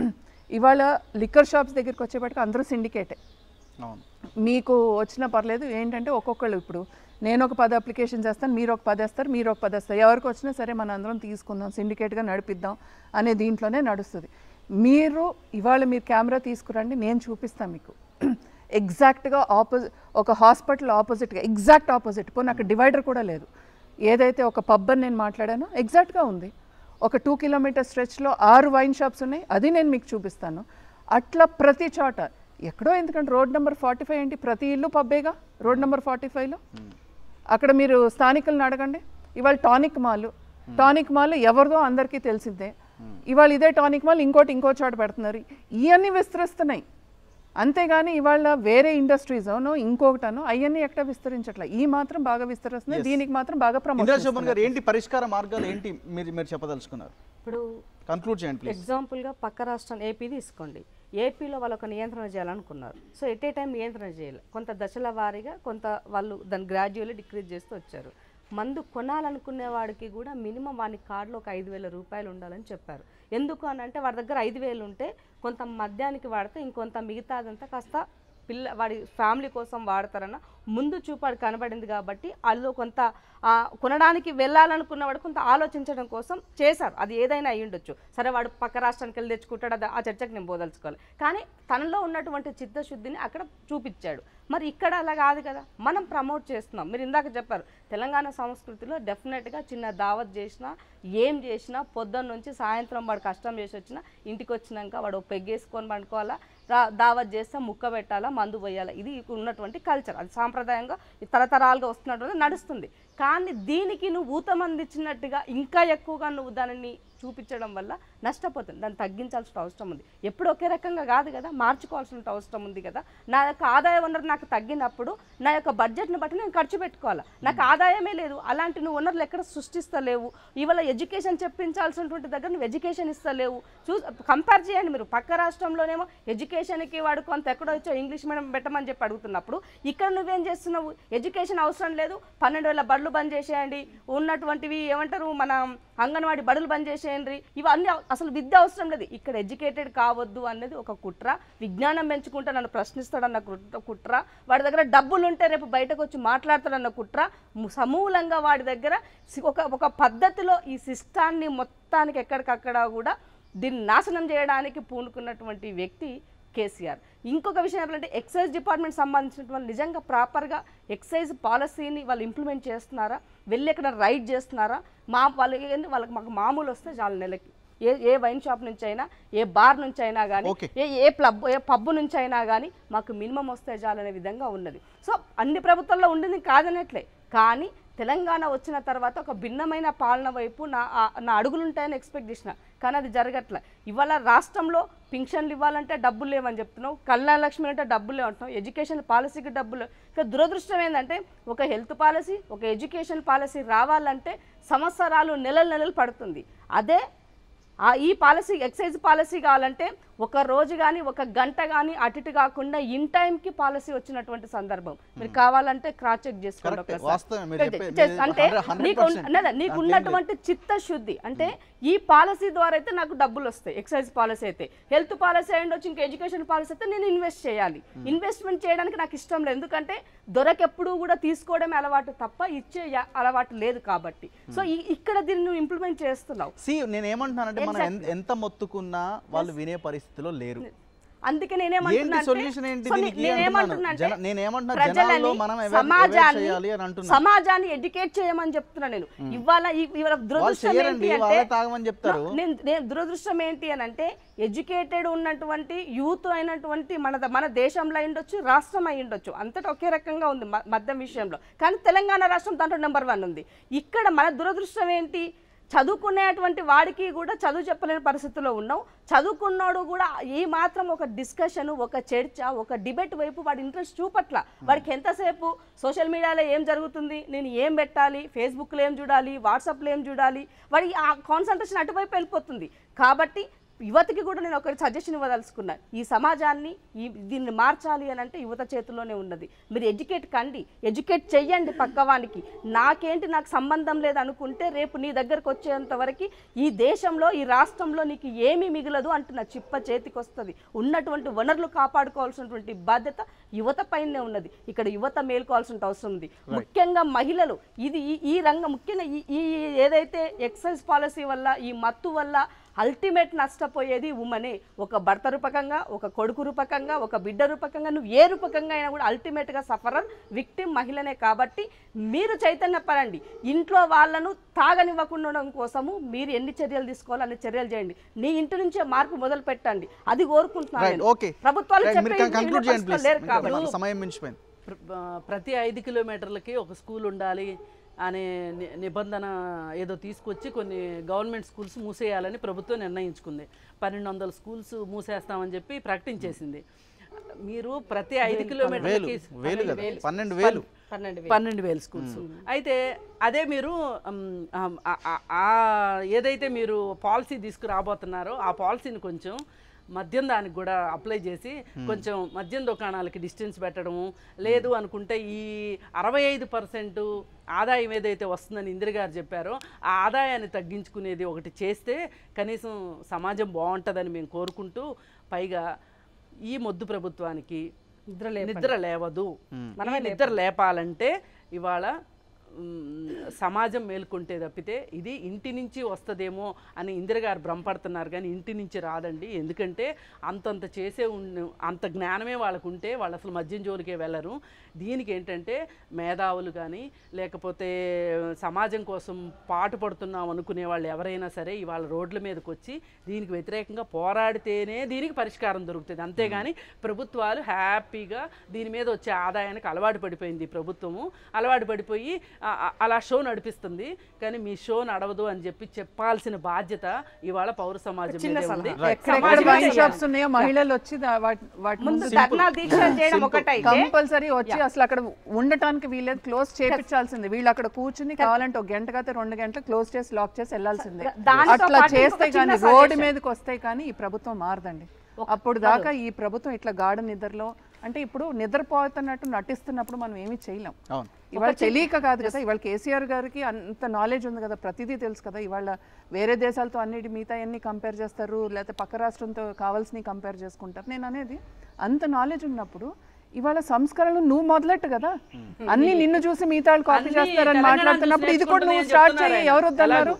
ఇవాళ లిక్కర్ షాప్స్ దగ్గరికి వచ్చేప్పటికి అందరూ సిండికేటే అవును మీకు వచ్చినా పర్లేదు ఏంటంటే ఒక్కొక్కళ్ళు ఇప్పుడు నేను ఒక పది అప్లికేషన్ చేస్తాను మీరు ఒక పది వేస్తారు మీరు ఒక పది వేస్తారు ఎవరికి వచ్చినా సరే మన అందరం తీసుకుందాం సిండికేట్గా నడిపిద్దాం అనే దీంట్లోనే నడుస్తుంది మీరు ఇవాళ మీరు కెమెరా తీసుకురండి నేను చూపిస్తాను మీకు ఎగ్జాక్ట్గా ఆపోజిట్ ఒక హాస్పిటల్ ఆపోజిట్గా ఎగ్జాక్ట్ ఆపోజిట్ పోనీ అక్కడ డివైడర్ కూడా లేదు ఏదైతే ఒక పబ్ అని నేను మాట్లాడానో ఎగ్జాక్ట్గా ఉంది ఒక టూ కిలోమీటర్ స్ట్రెచ్లో ఆరు వైన్ షాప్స్ ఉన్నాయి అది నేను మీకు చూపిస్తాను అట్లా ప్రతి చోట ఎక్కడో ఎందుకంటే రోడ్ నెంబర్ ఫార్టీ ఫైవ్ ఏంటి ప్రతి ఇల్లు పబ్బేగా రోడ్ నెంబర్ ఫార్టీ ఫైవ్లో అక్కడ మీరు స్థానికులను అడగండి ఇవాళ టానిక్ మాల్ టానిక్ మాల్ ఎవరిదో అందరికీ తెలిసిందే ఇవాళ ఇదే టానిక్ మాల్ ఇంకోటి ఇంకో చోట పెడుతున్నారు ఇవన్నీ విస్తరిస్తున్నాయి అంతేగాని ఇవాళ వేరే ఇండస్ట్రీస్ ఇంకొకటనో అవన్నీ ఎక్కడ విస్తరించట్లే ఈ మాత్రం బాగా విస్తరిస్తున్నాయి దీనికి మాత్రం బాగా ఇందిరా ప్రమోషన్ శోభన్ గారు ఏంటి పరిష్కార మార్గాలు ఏంటి మీరు మీరు చెప్పదలుచుకున్నారు ఇప్పుడు కన్క్లూడ్ చేయండి ప్లీజ్ ఎగ్జాంపుల్గా పక్క రాష్ట్రం ఏపీ తీసుకోండి ఏపీలో వాళ్ళు ఒక నియంత్రణ చేయాలనుకున్నారు సో ఎట్ ఏ టైం నియంత్రణ చేయాలి కొంత దశల వారీగా కొంత వాళ్ళు దాన్ని గ్రాడ్యువల్లీ డిక్రీజ్ చేస్తూ వచ్చారు మందు కొనాలనుకునే వాడికి కూడా మినిమం వాని కార్డులో ఒక ఐదు వేల రూపాయలు ఉండాలని చెప్పారు ఎందుకు అని అంటే వాడి దగ్గర ఐదు వేలు ఉంటే కొంత మద్యానికి వాడితే ఇంకొంత మిగతాదంతా కాస్త పిల్ల వాడి ఫ్యామిలీ కోసం వాడతారన్న ముందు చూపాడు కనబడింది కాబట్టి వాళ్ళు కొంత ఆ, కొనడానికి వెళ్ళాలనుకున్నవాడు కొంత ఆలోచించడం కోసం చేశారు అది ఏదైనా అయి ఉండొచ్చు సరే వాడు పక్క రాష్ట్రానికి వెళ్ళి తెచ్చుకుంటాడు అది ఆ చర్చకు నేను బోదలుచుకోవాలి కానీ తనలో ఉన్నటువంటి చిత్తశుద్ధిని అక్కడ చూపించాడు మరి ఇక్కడ అలా కాదు కదా మనం ప్రమోట్ చేస్తున్నాం మీరు ఇందాక చెప్పారు తెలంగాణ సంస్కృతిలో డెఫినెట్గా చిన్న దావత్ చేసినా ఏం చేసినా పొద్దున్న నుంచి సాయంత్రం వాడు కష్టం చేసి వచ్చినా ఇంటికి వచ్చినాక వాడు ఓ పెగ్గేసుకొని పండుకోవాలా రా- దావత్ చేస్తే ముక్క పెట్టాలా మందు పోయాలా ఇది ఉన్నటువంటి కల్చర్ అది సాంప్రదాయంగా ఇది తరతరాలుగా వస్తున్నటువంటి నడుస్తుంది కానీ దీనికి నువ్వు ఊతం అందించినట్టుగా ఇంకా ఎక్కువగా నువ్వు దానిని చూపించడం వల్ల నష్టపోతుంది దాన్ని తగ్గించాల్సిన అవసరం ఉంది ఎప్పుడు ఒకే రకంగా కాదు కదా మార్చుకోవాల్సిన అవసరం ఉంది కదా నా యొక్క ఆదాయ వనరు నాకు తగ్గినప్పుడు నా యొక్క బడ్జెట్ని బట్టి నేను ఖర్చు పెట్టుకోవాలి నాకు ఆదాయమే లేదు అలాంటి నువ్వు వనరులు ఎక్కడ సృష్టిస్తలేవు ఇవాళ ఎడ్యుకేషన్ చెప్పించాల్సినటువంటి దగ్గర నువ్వు ఎడ్యుకేషన్ ఇస్తలేవు చూ కంపేర్ చేయండి మీరు పక్క రాష్ట్రంలోనేమో ఎడ్యుకేషన్కి వాడు కొంత ఎక్కడో వచ్చో ఇంగ్లీష్ మీడియం పెట్టమని చెప్పి అడుగుతున్నప్పుడు ఇక్కడ నువ్వేం చేస్తున్నావు ఎడ్యుకేషన్ అవసరం లేదు పన్నెండు వేల బడులు బంద్ చేసేయండి ఉన్నటువంటివి ఏమంటారు మన అంగన్వాడీ బడులు బంద్ చేసేయండి ఇవన్నీ అవ- అసలు విద్య అవసరం లేదు ఇక్కడ ఎడ్యుకేటెడ్ కావద్దు అనేది ఒక కుట్ర విజ్ఞానం పెంచుకుంటే నన్ను ప్రశ్నిస్తాడన్న కుట్ర కుట్ర వాడి దగ్గర డబ్బులు ఉంటే రేపు బయటకు వచ్చి మాట్లాడతాడన్న కుట్ర ము- సమూలంగా వాడి దగ్గర సి- ఒక ఒక పద్ధతిలో ఈ సిస్టాన్ని మొత్తానికి ఎక్కడికక్కడ కూడా దీన్ని నాశనం చేయడానికి పూనుకున్నటువంటి వ్యక్తి కేసీఆర్ ఇంకొక విషయం ఏంటంటే ఎక్సైజ్ డిపార్ట్మెంట్ సంబంధించినటువంటి నిజంగా ప్రాపర్గా ఎక్సైజ్ పాలసీని వాళ్ళు ఇంప్లిమెంట్ చేస్తున్నారా వెళ్ళి ఎక్కడ రైడ్ చేస్తున్నారా మా వాళ్ళకి ఏంటి వాళ్ళకి మాకు మామూలు వస్తే చాలు నెలకి ఏ ఏ వైన్ షాప్ నుంచి అయినా ఏ బార్ నుంచి అయినా కానీ Okay. ఏ ఏ క్లబ్ ఏ పబ్బు నుంచి అయినా కానీ మాకు మినిమం వస్తే చాలు అనే విధంగా ఉన్నది సో అన్ని ప్రభుత్వాల్లో ఉండింది కాదనట్లే కానీ తెలంగాణ వచ్చిన తర్వాత ఒక భిన్నమైన పాలన వైపు నా ఆ- నా అడుగులు ఉంటాయని ఎక్స్పెక్ట్ చేసిన కానీ అది జరగట్లే ఇవాళ రాష్ట్రంలో పింఛన్లు ఇవ్వాలంటే డబ్బులు లేవని చెప్తున్నావు కళ్యాణ లక్ష్మి అంటే డబ్బులు లేవంటున్నావు ఎడ్యుకేషన్ పాలసీకి డబ్బులు ఇక దురదృష్టం ఏంటంటే ఒక హెల్త్ పాలసీ ఒక ఎడ్యుకేషన్ పాలసీ రావాలంటే సంవత్సరాలు నెలలు నెలలు పడుతుంది అదే ఆ ఈ పాలసీ ఎక్సైజ్ పాలసీ కావాలంటే ఒక రోజు కానీ ఒక గంట కానీ అటు ఇటు కాకుండా ఇన్ టైంకి పాలసీ వచ్చినటువంటి సందర్భం మీరు కావాలంటే క్రాస్ చెక్ చేసుకోండి Correct. ఒక్కసారి. వాస్తవమే మీరు చెప్పే- చేస్- మీరు అంటే 100% నీకు ఉన్న- లేదా, నీకు దాంట్లో ఏం ఉన్నటువంటి చిత్తశుద్ధి అంటే ఈ పాలసీ ద్వారా అయితే నాకు డబ్బులు వస్తాయి ఎక్సైజ్ పాలసీ అయితే హెల్త్ పాలసీ అయ్యి వచ్చి ఇంకా ఎడ్యుకేషన్ పాలసీ అయితే నేను ఇన్వెస్ట్ చేయాలి ఇన్వెస్ట్మెంట్ చేయడానికి నాకు ఇష్టం లేదు ఎందుకంటే దొరకెప్పుడు కూడా తీసుకోవడమే అలవాటు తప్ప ఇచ్చే యా- అలవాటు లేదు కాబట్టి సో ఈ- ఇక్కడ దీన్ని నువ్వు ఇంప్లిమెంట్ చేస్తున్నావు సి నేను ఏమంటున్నానంటే మనం ఎన్- ఎంత మొత్తుకున్నా వాళ్ళు వినే పరిస్థితిలో లేరు అందుకే నేనేమంటున్నా ఏంటి solution ఏంటి దీనికి అంటున్నాను. జన- నేనేమంటున్నా, జనాల్లో మనం aware- aware చేయాలి అని అంటున్నా. సమాజాన్ని ఎడ్యుకేట్ చేయమని చెప్తున్నా నేను ఇవాళ ఈ- ఇవాళ వాళ్ళు దురదృష్టం చేయరండి ఏంటి వాళ్ళే అంటే తాగమని చెప్తారు నేను నేను దురదృష్టం ఏంటి అని అంటే ఎడ్యుకేటెడ్ ఉన్నటువంటి యూత్ అయినటువంటి మన ద- మన దేశంలో అయి ఉండొచ్చు రాష్ట్రం అయి ఉండొచ్చు అంతటా ఒకే రకంగా ఉంది మ- మద్యం విషయంలో కానీ తెలంగాణ రాష్ట్రం దాంట్లో నెంబర్ వన్ ఉంది ఇక్కడ మన దురదృష్టం ఏంటి చదువుకునేటువంటి వాడికి కూడా చదువు చెప్పలేని పరిస్థితిలో ఉన్నాం చదువుకున్నాడు కూడా ఈ మాత్రం ఒక డిస్కషన్ ఒక చర్చ ఒక డిబేట్ వైపు వాడి ఇంట్రెస్ట్ చూపట్ల వాడికి ఎంతసేపు సోషల్ మీడియాలో ఏం జరుగుతుంది నేను ఏం పెట్టాలి ఫేస్బుక్లో ఏం చూడాలి వాట్సాప్లో ఏం చూడాలి వాడి ఆ కాన్సన్ట్రేషన్ అటువైపు వెళ్ళిపోతుంది కాబట్టి యువతకి కూడా నేను ఒక సజెషన్ ఇవ్వదలుచుకున్నా ఈ సమాజాన్ని ఈ దీన్ని మార్చాలి అని అంటే యువత చేతుల్లోనే ఉన్నది మీరు ఎడ్యుకేట్ కండి ఎడ్యుకేట్ చెయ్యండి పక్కవానికి నాకేంటి నాకు సంబంధం లేదు అనుకుంటే రేపు నీ దగ్గరకు వచ్చేంత వరకు ఈ దేశంలో ఈ రాష్ట్రంలో నీకు ఏమీ మిగలదు అంటున్న చిప్ప చేతికి వస్తుంది ఉన్నటువంటి వనరులు కాపాడుకోవాల్సినటువంటి బాధ్యత యువత పైనే ఉన్నది ఇక్కడ యువత మేల్కోవాల్సిన అవసరం ఉంది ముఖ్యంగా మహిళలు ఇది ఈ- ఈ రంగం ముఖ్యంగా ఈ ఈ ఏదైతే ఎక్సైజ్ పాలసీ వల్ల ఈ మత్తు వల్ల అల్టిమేట్ నష్టపోయేది ఉమనే ఒక భర్త రూపకంగా ఒక కొడుకు రూపకంగా ఒక బిడ్డ రూపకంగా నువ్వు ఏ రూపకంగా అయినా కూడా అల్టిమేట్గా సఫరర్ విక్టిమ్ మహిళనే కాబట్టి మీరు చైతన్యపడండి ఇంట్లో వాళ్ళను తాగనివ్వకుండా ఉండడం కోసము మీరు ఎన్ని చర్యలు తీసుకోవాలో అన్ని చర్యలు చేయండి నీ ఇంటి నుంచే మార్పు మొదలు పెట్టండి అది కోరుకుంటున్నాను రైట్ నేను. ఓకే ప్రభుత్వాలు Right, మీరు చెప్పే కంక్లూడ్ చేయండి పరిస్థితులు లేరు ప్లీజ్ కాబట్టి సమయం మించిపోయింది ప్ర- ఆ, ప్రతి ఐదు కిలోమీటర్లకి ఒక స్కూల్ ఉండాలి అనే ని- నిబంధన ఏదో తీసుకొచ్చి కొన్ని గవర్నమెంట్ స్కూల్స్ మూసేయాలని ప్రభుత్వం నిర్ణయించుకుంది పన్నెండు వందల స్కూల్స్ మూసేస్తామని చెప్పి ప్రకటించేసింది మీరు ప్రతి ఐదు వేలు కిలోమీటర్లకి వేలు కదా పన్నెండు వేలు పన్నెండు పన్నెండు వేల స్కూల్స్ అయితే అదే మీరు ఉమ్, ఆమ్, ఆ- ఆ- ఆ ఏదైతే మీరు పాలసీ తీసుకురాబోతున్నారో ఆ పాలసీని కొంచెం మద్యం దానికి కూడా అప్లై చేసి కొంచెం మద్యం దుకాణాలకి డిస్టెన్స్ పెట్టడము లేదు అనుకుంటే ఈ అరవై ఐదు పర్సెంట్ ఆదాయం ఏదైతే వస్తుందని ఇందిర గారు చెప్పారో ఆ ఆదాయాన్ని తగ్గించుకునేది ఒకటి చేస్తే కనీసం సమాజం బాగుంటుందని మేము కోరుకుంటూ పైగా ఈ మొద్దు ప్రభుత్వానికి నిద్ర నిద్ర లేవదు ఈ నిద్ర లేపాలంటే ఇవాళ మ్, సమాజం మేల్కొంటే తప్పితే ఇది ఇంటి నుంచి వస్తుందేమో అని ఇందిరగారు భ్రమపడుతున్నారు కానీ ఇంటి నుంచి రాదండి ఎందుకంటే అంతంత చేసే ఉన్న అంత జ్ఞానమే వాళ్ళకు ఉంటే వాళ్ళు అసలు మద్యం జోలికే వెళ్ళరు దీనికి ఏంటంటే మేధావులు కానీ లేకపోతే సమాజం కోసం పాటుపడుతున్నాం అనుకునే వాళ్ళు ఎవరైనా సరే ఇవాళ రోడ్ల మీదకి వచ్చి దీనికి వ్యతిరేకంగా పోరాడితేనే దీనికి పరిష్కారం దొరుకుతుంది అంతేగాని ప్రభుత్వాలు హ్యాపీగా దీని మీద వచ్చే ఆదాయానికి అలవాటు పడిపోయింది ఈ ప్రభుత్వము అలవాటు పడిపోయి ఆ, ఆ, అలా షో నడిపిస్తుంది కానీ మీ షో నడవదు అని చెప్పి చెప్పాల్సిన బాధ్యత ఇవాళ పౌర సమాజం చిన్న మీదే ఉంది సలహా. ఎక్కడెక్కడ సమాజమే వైన్ చేయాలి. షాప్స్ ఉన్నాయో మహిళలు వచ్చి దా- వాటి వాటి ముందు ముందు ధర్నా దీక్షలు చేయడం ఒకటైతే కంపల్సరీ వచ్చి అసలు అక్కడ ఉండటానికి వీలేదు క్లోజ్ చేపించాల్సింది వీళ్ళు అక్కడ కూర్చుని కావాలంటే ఒక గంట కాతే రెండు గంటలు క్లోజ్ చేసి లాక్ చేసి వెళ్లాల్సిందే దానితో అట్లా పాటు చేస్తే ఇంకొక చిన్న కానీ రోడ్డు suggestion. మీదకి వస్తే కానీ ఈ ప్రభుత్వం మారదండి అప్పుడు దాకా ఈ ప్రభుత్వం ఇట్లా గాఢ నిద్రలో అంటే ఇప్పుడు నిద్రపోతున్నట్టు నటిస్తున్నప్పుడు మనం ఏమీ చేయలేం అవును ఇవాళ తెలియక కాదు కదా ఇవాళ కేసీఆర్ గారికి అంత నాలెడ్జ్ ఉంది కదా ప్రతిదీ తెలుసు కదా ఇవాళ వేరే దేశాలతో అన్నిటి మిగతా అన్ని కంపేర్ చేస్తారు లేకపోతే పక్క రాష్ట్రంతో కావాల్సినవి కంపేర్ చేసుకుంటారు నేను అనేది అంత నాలెడ్జ్ ఉన్నప్పుడు ఇవాళ సంస్కరణలు నువ్వు మొదలెట్టు కదా అన్ని నిన్ను చూసి మిగతా వాళ్ళు కాపీ అన్ని చేస్తారని తెలంగాణ మాట్లాడుతున్నప్పుడు ఇది కూడా చూసి నువ్వు స్టార్ట్ నేర్చుకుంటున్నారని చేయి ఎవరు వద్దన్నారు ఎలాగో.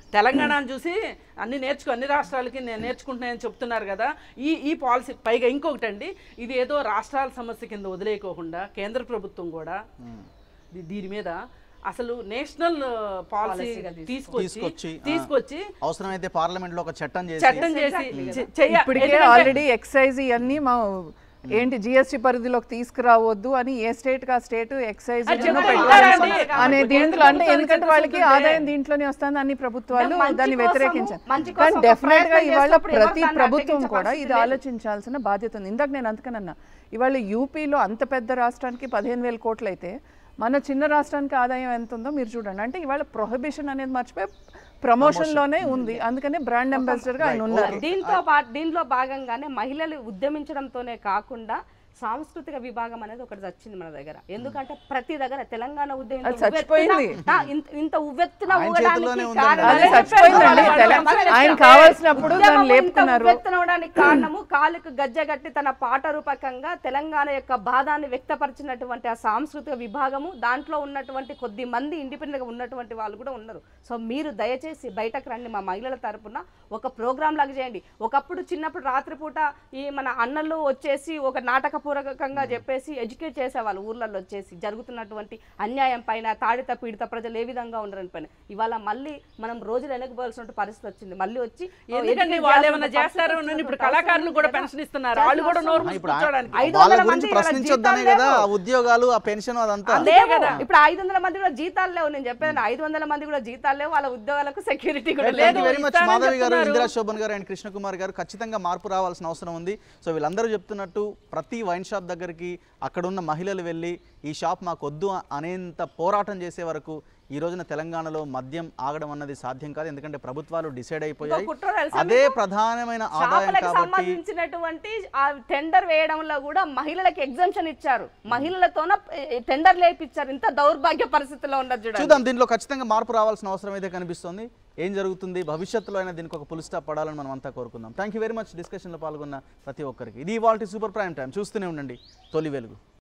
తెలంగాణను చూసి అన్ని నేర్చుకో అన్ని రాష్ట్రాలకి నేను నేర్చుకుంటున్నాయని చెప్తున్నారు కదా ఈ ఈ పాలసీ పైగా ఇంకొకటి అండి ఇది ఏదో రాష్ట్రాల సమస్య కింద వదిలేయకోకుండా కేంద్ర ప్రభుత్వం కూడా దీ- దీని మీద అసలు నేషనల్ పాలసీ Policy-గా తీసుకొచ్చి తీసుకొచ్చి, ఆ. తీసుకొచ్చి అవసరమైతే పార్లమెంట్ లో ఒక చట్టం చేసి చట్టం చేసి చె- చెయ్య- ఇప్పటికే ఎందుకంటే- ఆల్రెడీ ఎక్సైజ్ ఇవన్నీ మా ఏంటి జిఎస్టీ పరిధిలోకి తీసుకురావద్దు అని ఏ స్టేట్ కా స్టేట్ ఎక్సైజ్ అది చెప్తున్నారండి. అనే దీంట్లో అంటే ప్రభుత్వాలు ఎందుకంటే వాళ్ళకి చెప్తుంటే ఆదాయం దీంట్లోనే వస్తుంది అన్ని ప్రభుత్వాలు అంటే మంచి దాన్ని కోసము, వ్యతిరేకించారు మంచి కానీ కోసం ఒక డెఫినెట్ గా ప్రయత్నం ఇవాళ చేసినప్పుడు ఎవరు ప్రతి దాన్ని ప్రభుత్వం అడ్డగించే కూడా ఇది పరిస్థితి లేదు. ఆలోచించాల్సిన బాధ్యత ఉంది ఇందాక నేను అందుకనన్నా ఇవాళ యూపీలో అంత పెద్ద రాష్ట్రానికి పదిహేను వేల కోట్లు అయితే మన చిన్న రాష్ట్రానికి ఆదాయం ఎంత ఉందో మీరు చూడండి అంటే ఇవాళ ప్రొహిబిషన్ అనేది మర్చిపోయి ప్రమోషన్ లోనే ఉంది అందుకనే బ్రాండ్ అంబాసిడర్ గా ఆయన ఉన్నారు దీంతో పాటు దీంట్లో భాగంగానే మహిళలు ఉద్యమించడంతోనే కాకుండా సాంస్కృతిక విభాగం అనేది ఒకటి వచ్చింది మన దగ్గర ఎందుకంటే ప్రతి దగ్గర తెలంగాణ ఉద్యమం ఇంత అది చచ్చిపోయింది. ఉవ్వెత్తున- ఆ, ఇంత- ఇంత ఉవ్వెత్తున ఆయన ఊగడానికి చేతిలోనే ఉందండి. కారణం- అది చచ్చిపోయిందండి. తెల- ఆయన కావాల్సినప్పుడు ఉద్యమం దాన్ని ఇంత లేపుతున్నారు. ఉవ్వెత్తునవడానికి కారణము కాలుకు గజ్జగట్టి తన పాట రూపకంగా తెలంగాణ యొక్క బాధాన్ని వ్యక్తపరిచినటువంటి ఆ సాంస్కృతిక విభాగము దాంట్లో ఉన్నటువంటి కొద్ది మంది ఇండిపెండెంట్ గా ఉన్నటువంటి వాళ్ళు కూడా ఉన్నారు సో మీరు దయచేసి బయటకు రండి మా మహిళల తరపున ఒక ప్రోగ్రామ్ లాగా చేయండి ఒకప్పుడు చిన్నప్పుడు రాత్రిపూట ఈ మన అన్నలు వచ్చేసి ఒక నాటకపూర్వకంగా చెప్పేసి ఎడ్యుకేట్ చేసేవాళ్ళు ఊర్లలో వచ్చేసి జరుగుతున్నటువంటి అన్యాయం పైన తాడిత పీడిత ప్రజలు ఏ విధంగా ఉండరని పైన ఇవాళ మళ్ళీ మనం రోజులు వెనకపోవాల్సిన పరిస్థితి వచ్చింది మళ్ళీ వచ్చి ఎందుకండి educate వాళ్ళు చేయాల్సిన ఏమైనా పరిస్థితి చేస్తారో వచ్చినటువంటి ఇప్పుడు అవసరం కళాకారులు కూడా ఉంది కదా. పెన్షన్ ఇస్తున్నారు వాళ్ళు కూడా నోరు మూసి ఇప్పుడు ఆ- కూర్చోడానికి ఐదు వాళ్ళ వందల గురించి మంది ఇవాళ ప్రశ్నించొద్దనే జీతాలు కదా ఆ లేవు. ఉద్యోగాలు ఆ పెన్షన్ అదంతా లేవు ఇప్పుడు ఐదు వందల మంది కూడా జీతాలు లేవు నేను చెప్పాను ఐదు వందల మంది కూడా జీతాలు లేవు వాళ్ళ ఉద్యోగాలకు సెక్యూరిటీ కూడా థ్యాంక్ లేదు యూ వెరీ మచ్ ఇస్తానని మాధవి గారు చెప్తున్నారు. ఇందిరా శోభన్ గారు అండ్ కృష్ణకుమార్ గారు ఖచ్చితంగా మార్పు రావాల్సిన అవసరం ఉంది సో వీళ్ళందరూ చెప్తున్నట్టు ప్రతి వైన్ షాప్ దగ్గరికి అక్కడ ఉన్న మహిళలు వెళ్ళి ఈ షాప్ మాకు వద్దు అనేంత పోరాటం చేసే వరకు ఈ రోజున తెలంగాణలో మద్యం ఆగడం అన్నది సాధ్యం కాదు ఎందుకంటే ప్రభుత్వాలు డిసైడ్ అయిపోయాయి ఇంకో కుట్ర తెలుసా అదే ప్రధానమైన ఆదాయం షాపులకు కాబట్టి సంబంధించినటువంటి ఆ టెండర్ వేయడంలో కూడా మహిళలకు ఎగ్జామ్షన్ ఇచ్చారు మహిళలతోన టెండర్ లేపిచ్చారు ఇంత దౌర్భాగ్య పరిస్థితిలో ఉన్నది చూడండి చూద్దాం దీంట్లో ఖచ్చితంగా మార్పు రావాల్సిన అవసరం అయితే కనిపిస్తుంది ఏం జరుగుతుంది భవిష్యత్తులో అయినా దీనికి ఒక పుల్ స్టాప్ పడాలని మనం అంతా కోరుకుందాం థ్యాంక్ యూ వెరీ మచ్ డిస్కషన్లో పాల్గొన్న ప్రతి ఒక్కరికి ఇది ఇవాళ సూపర్ ప్రైమ్ టైం చూస్తూనే ఉండండి తొలి వెలుగు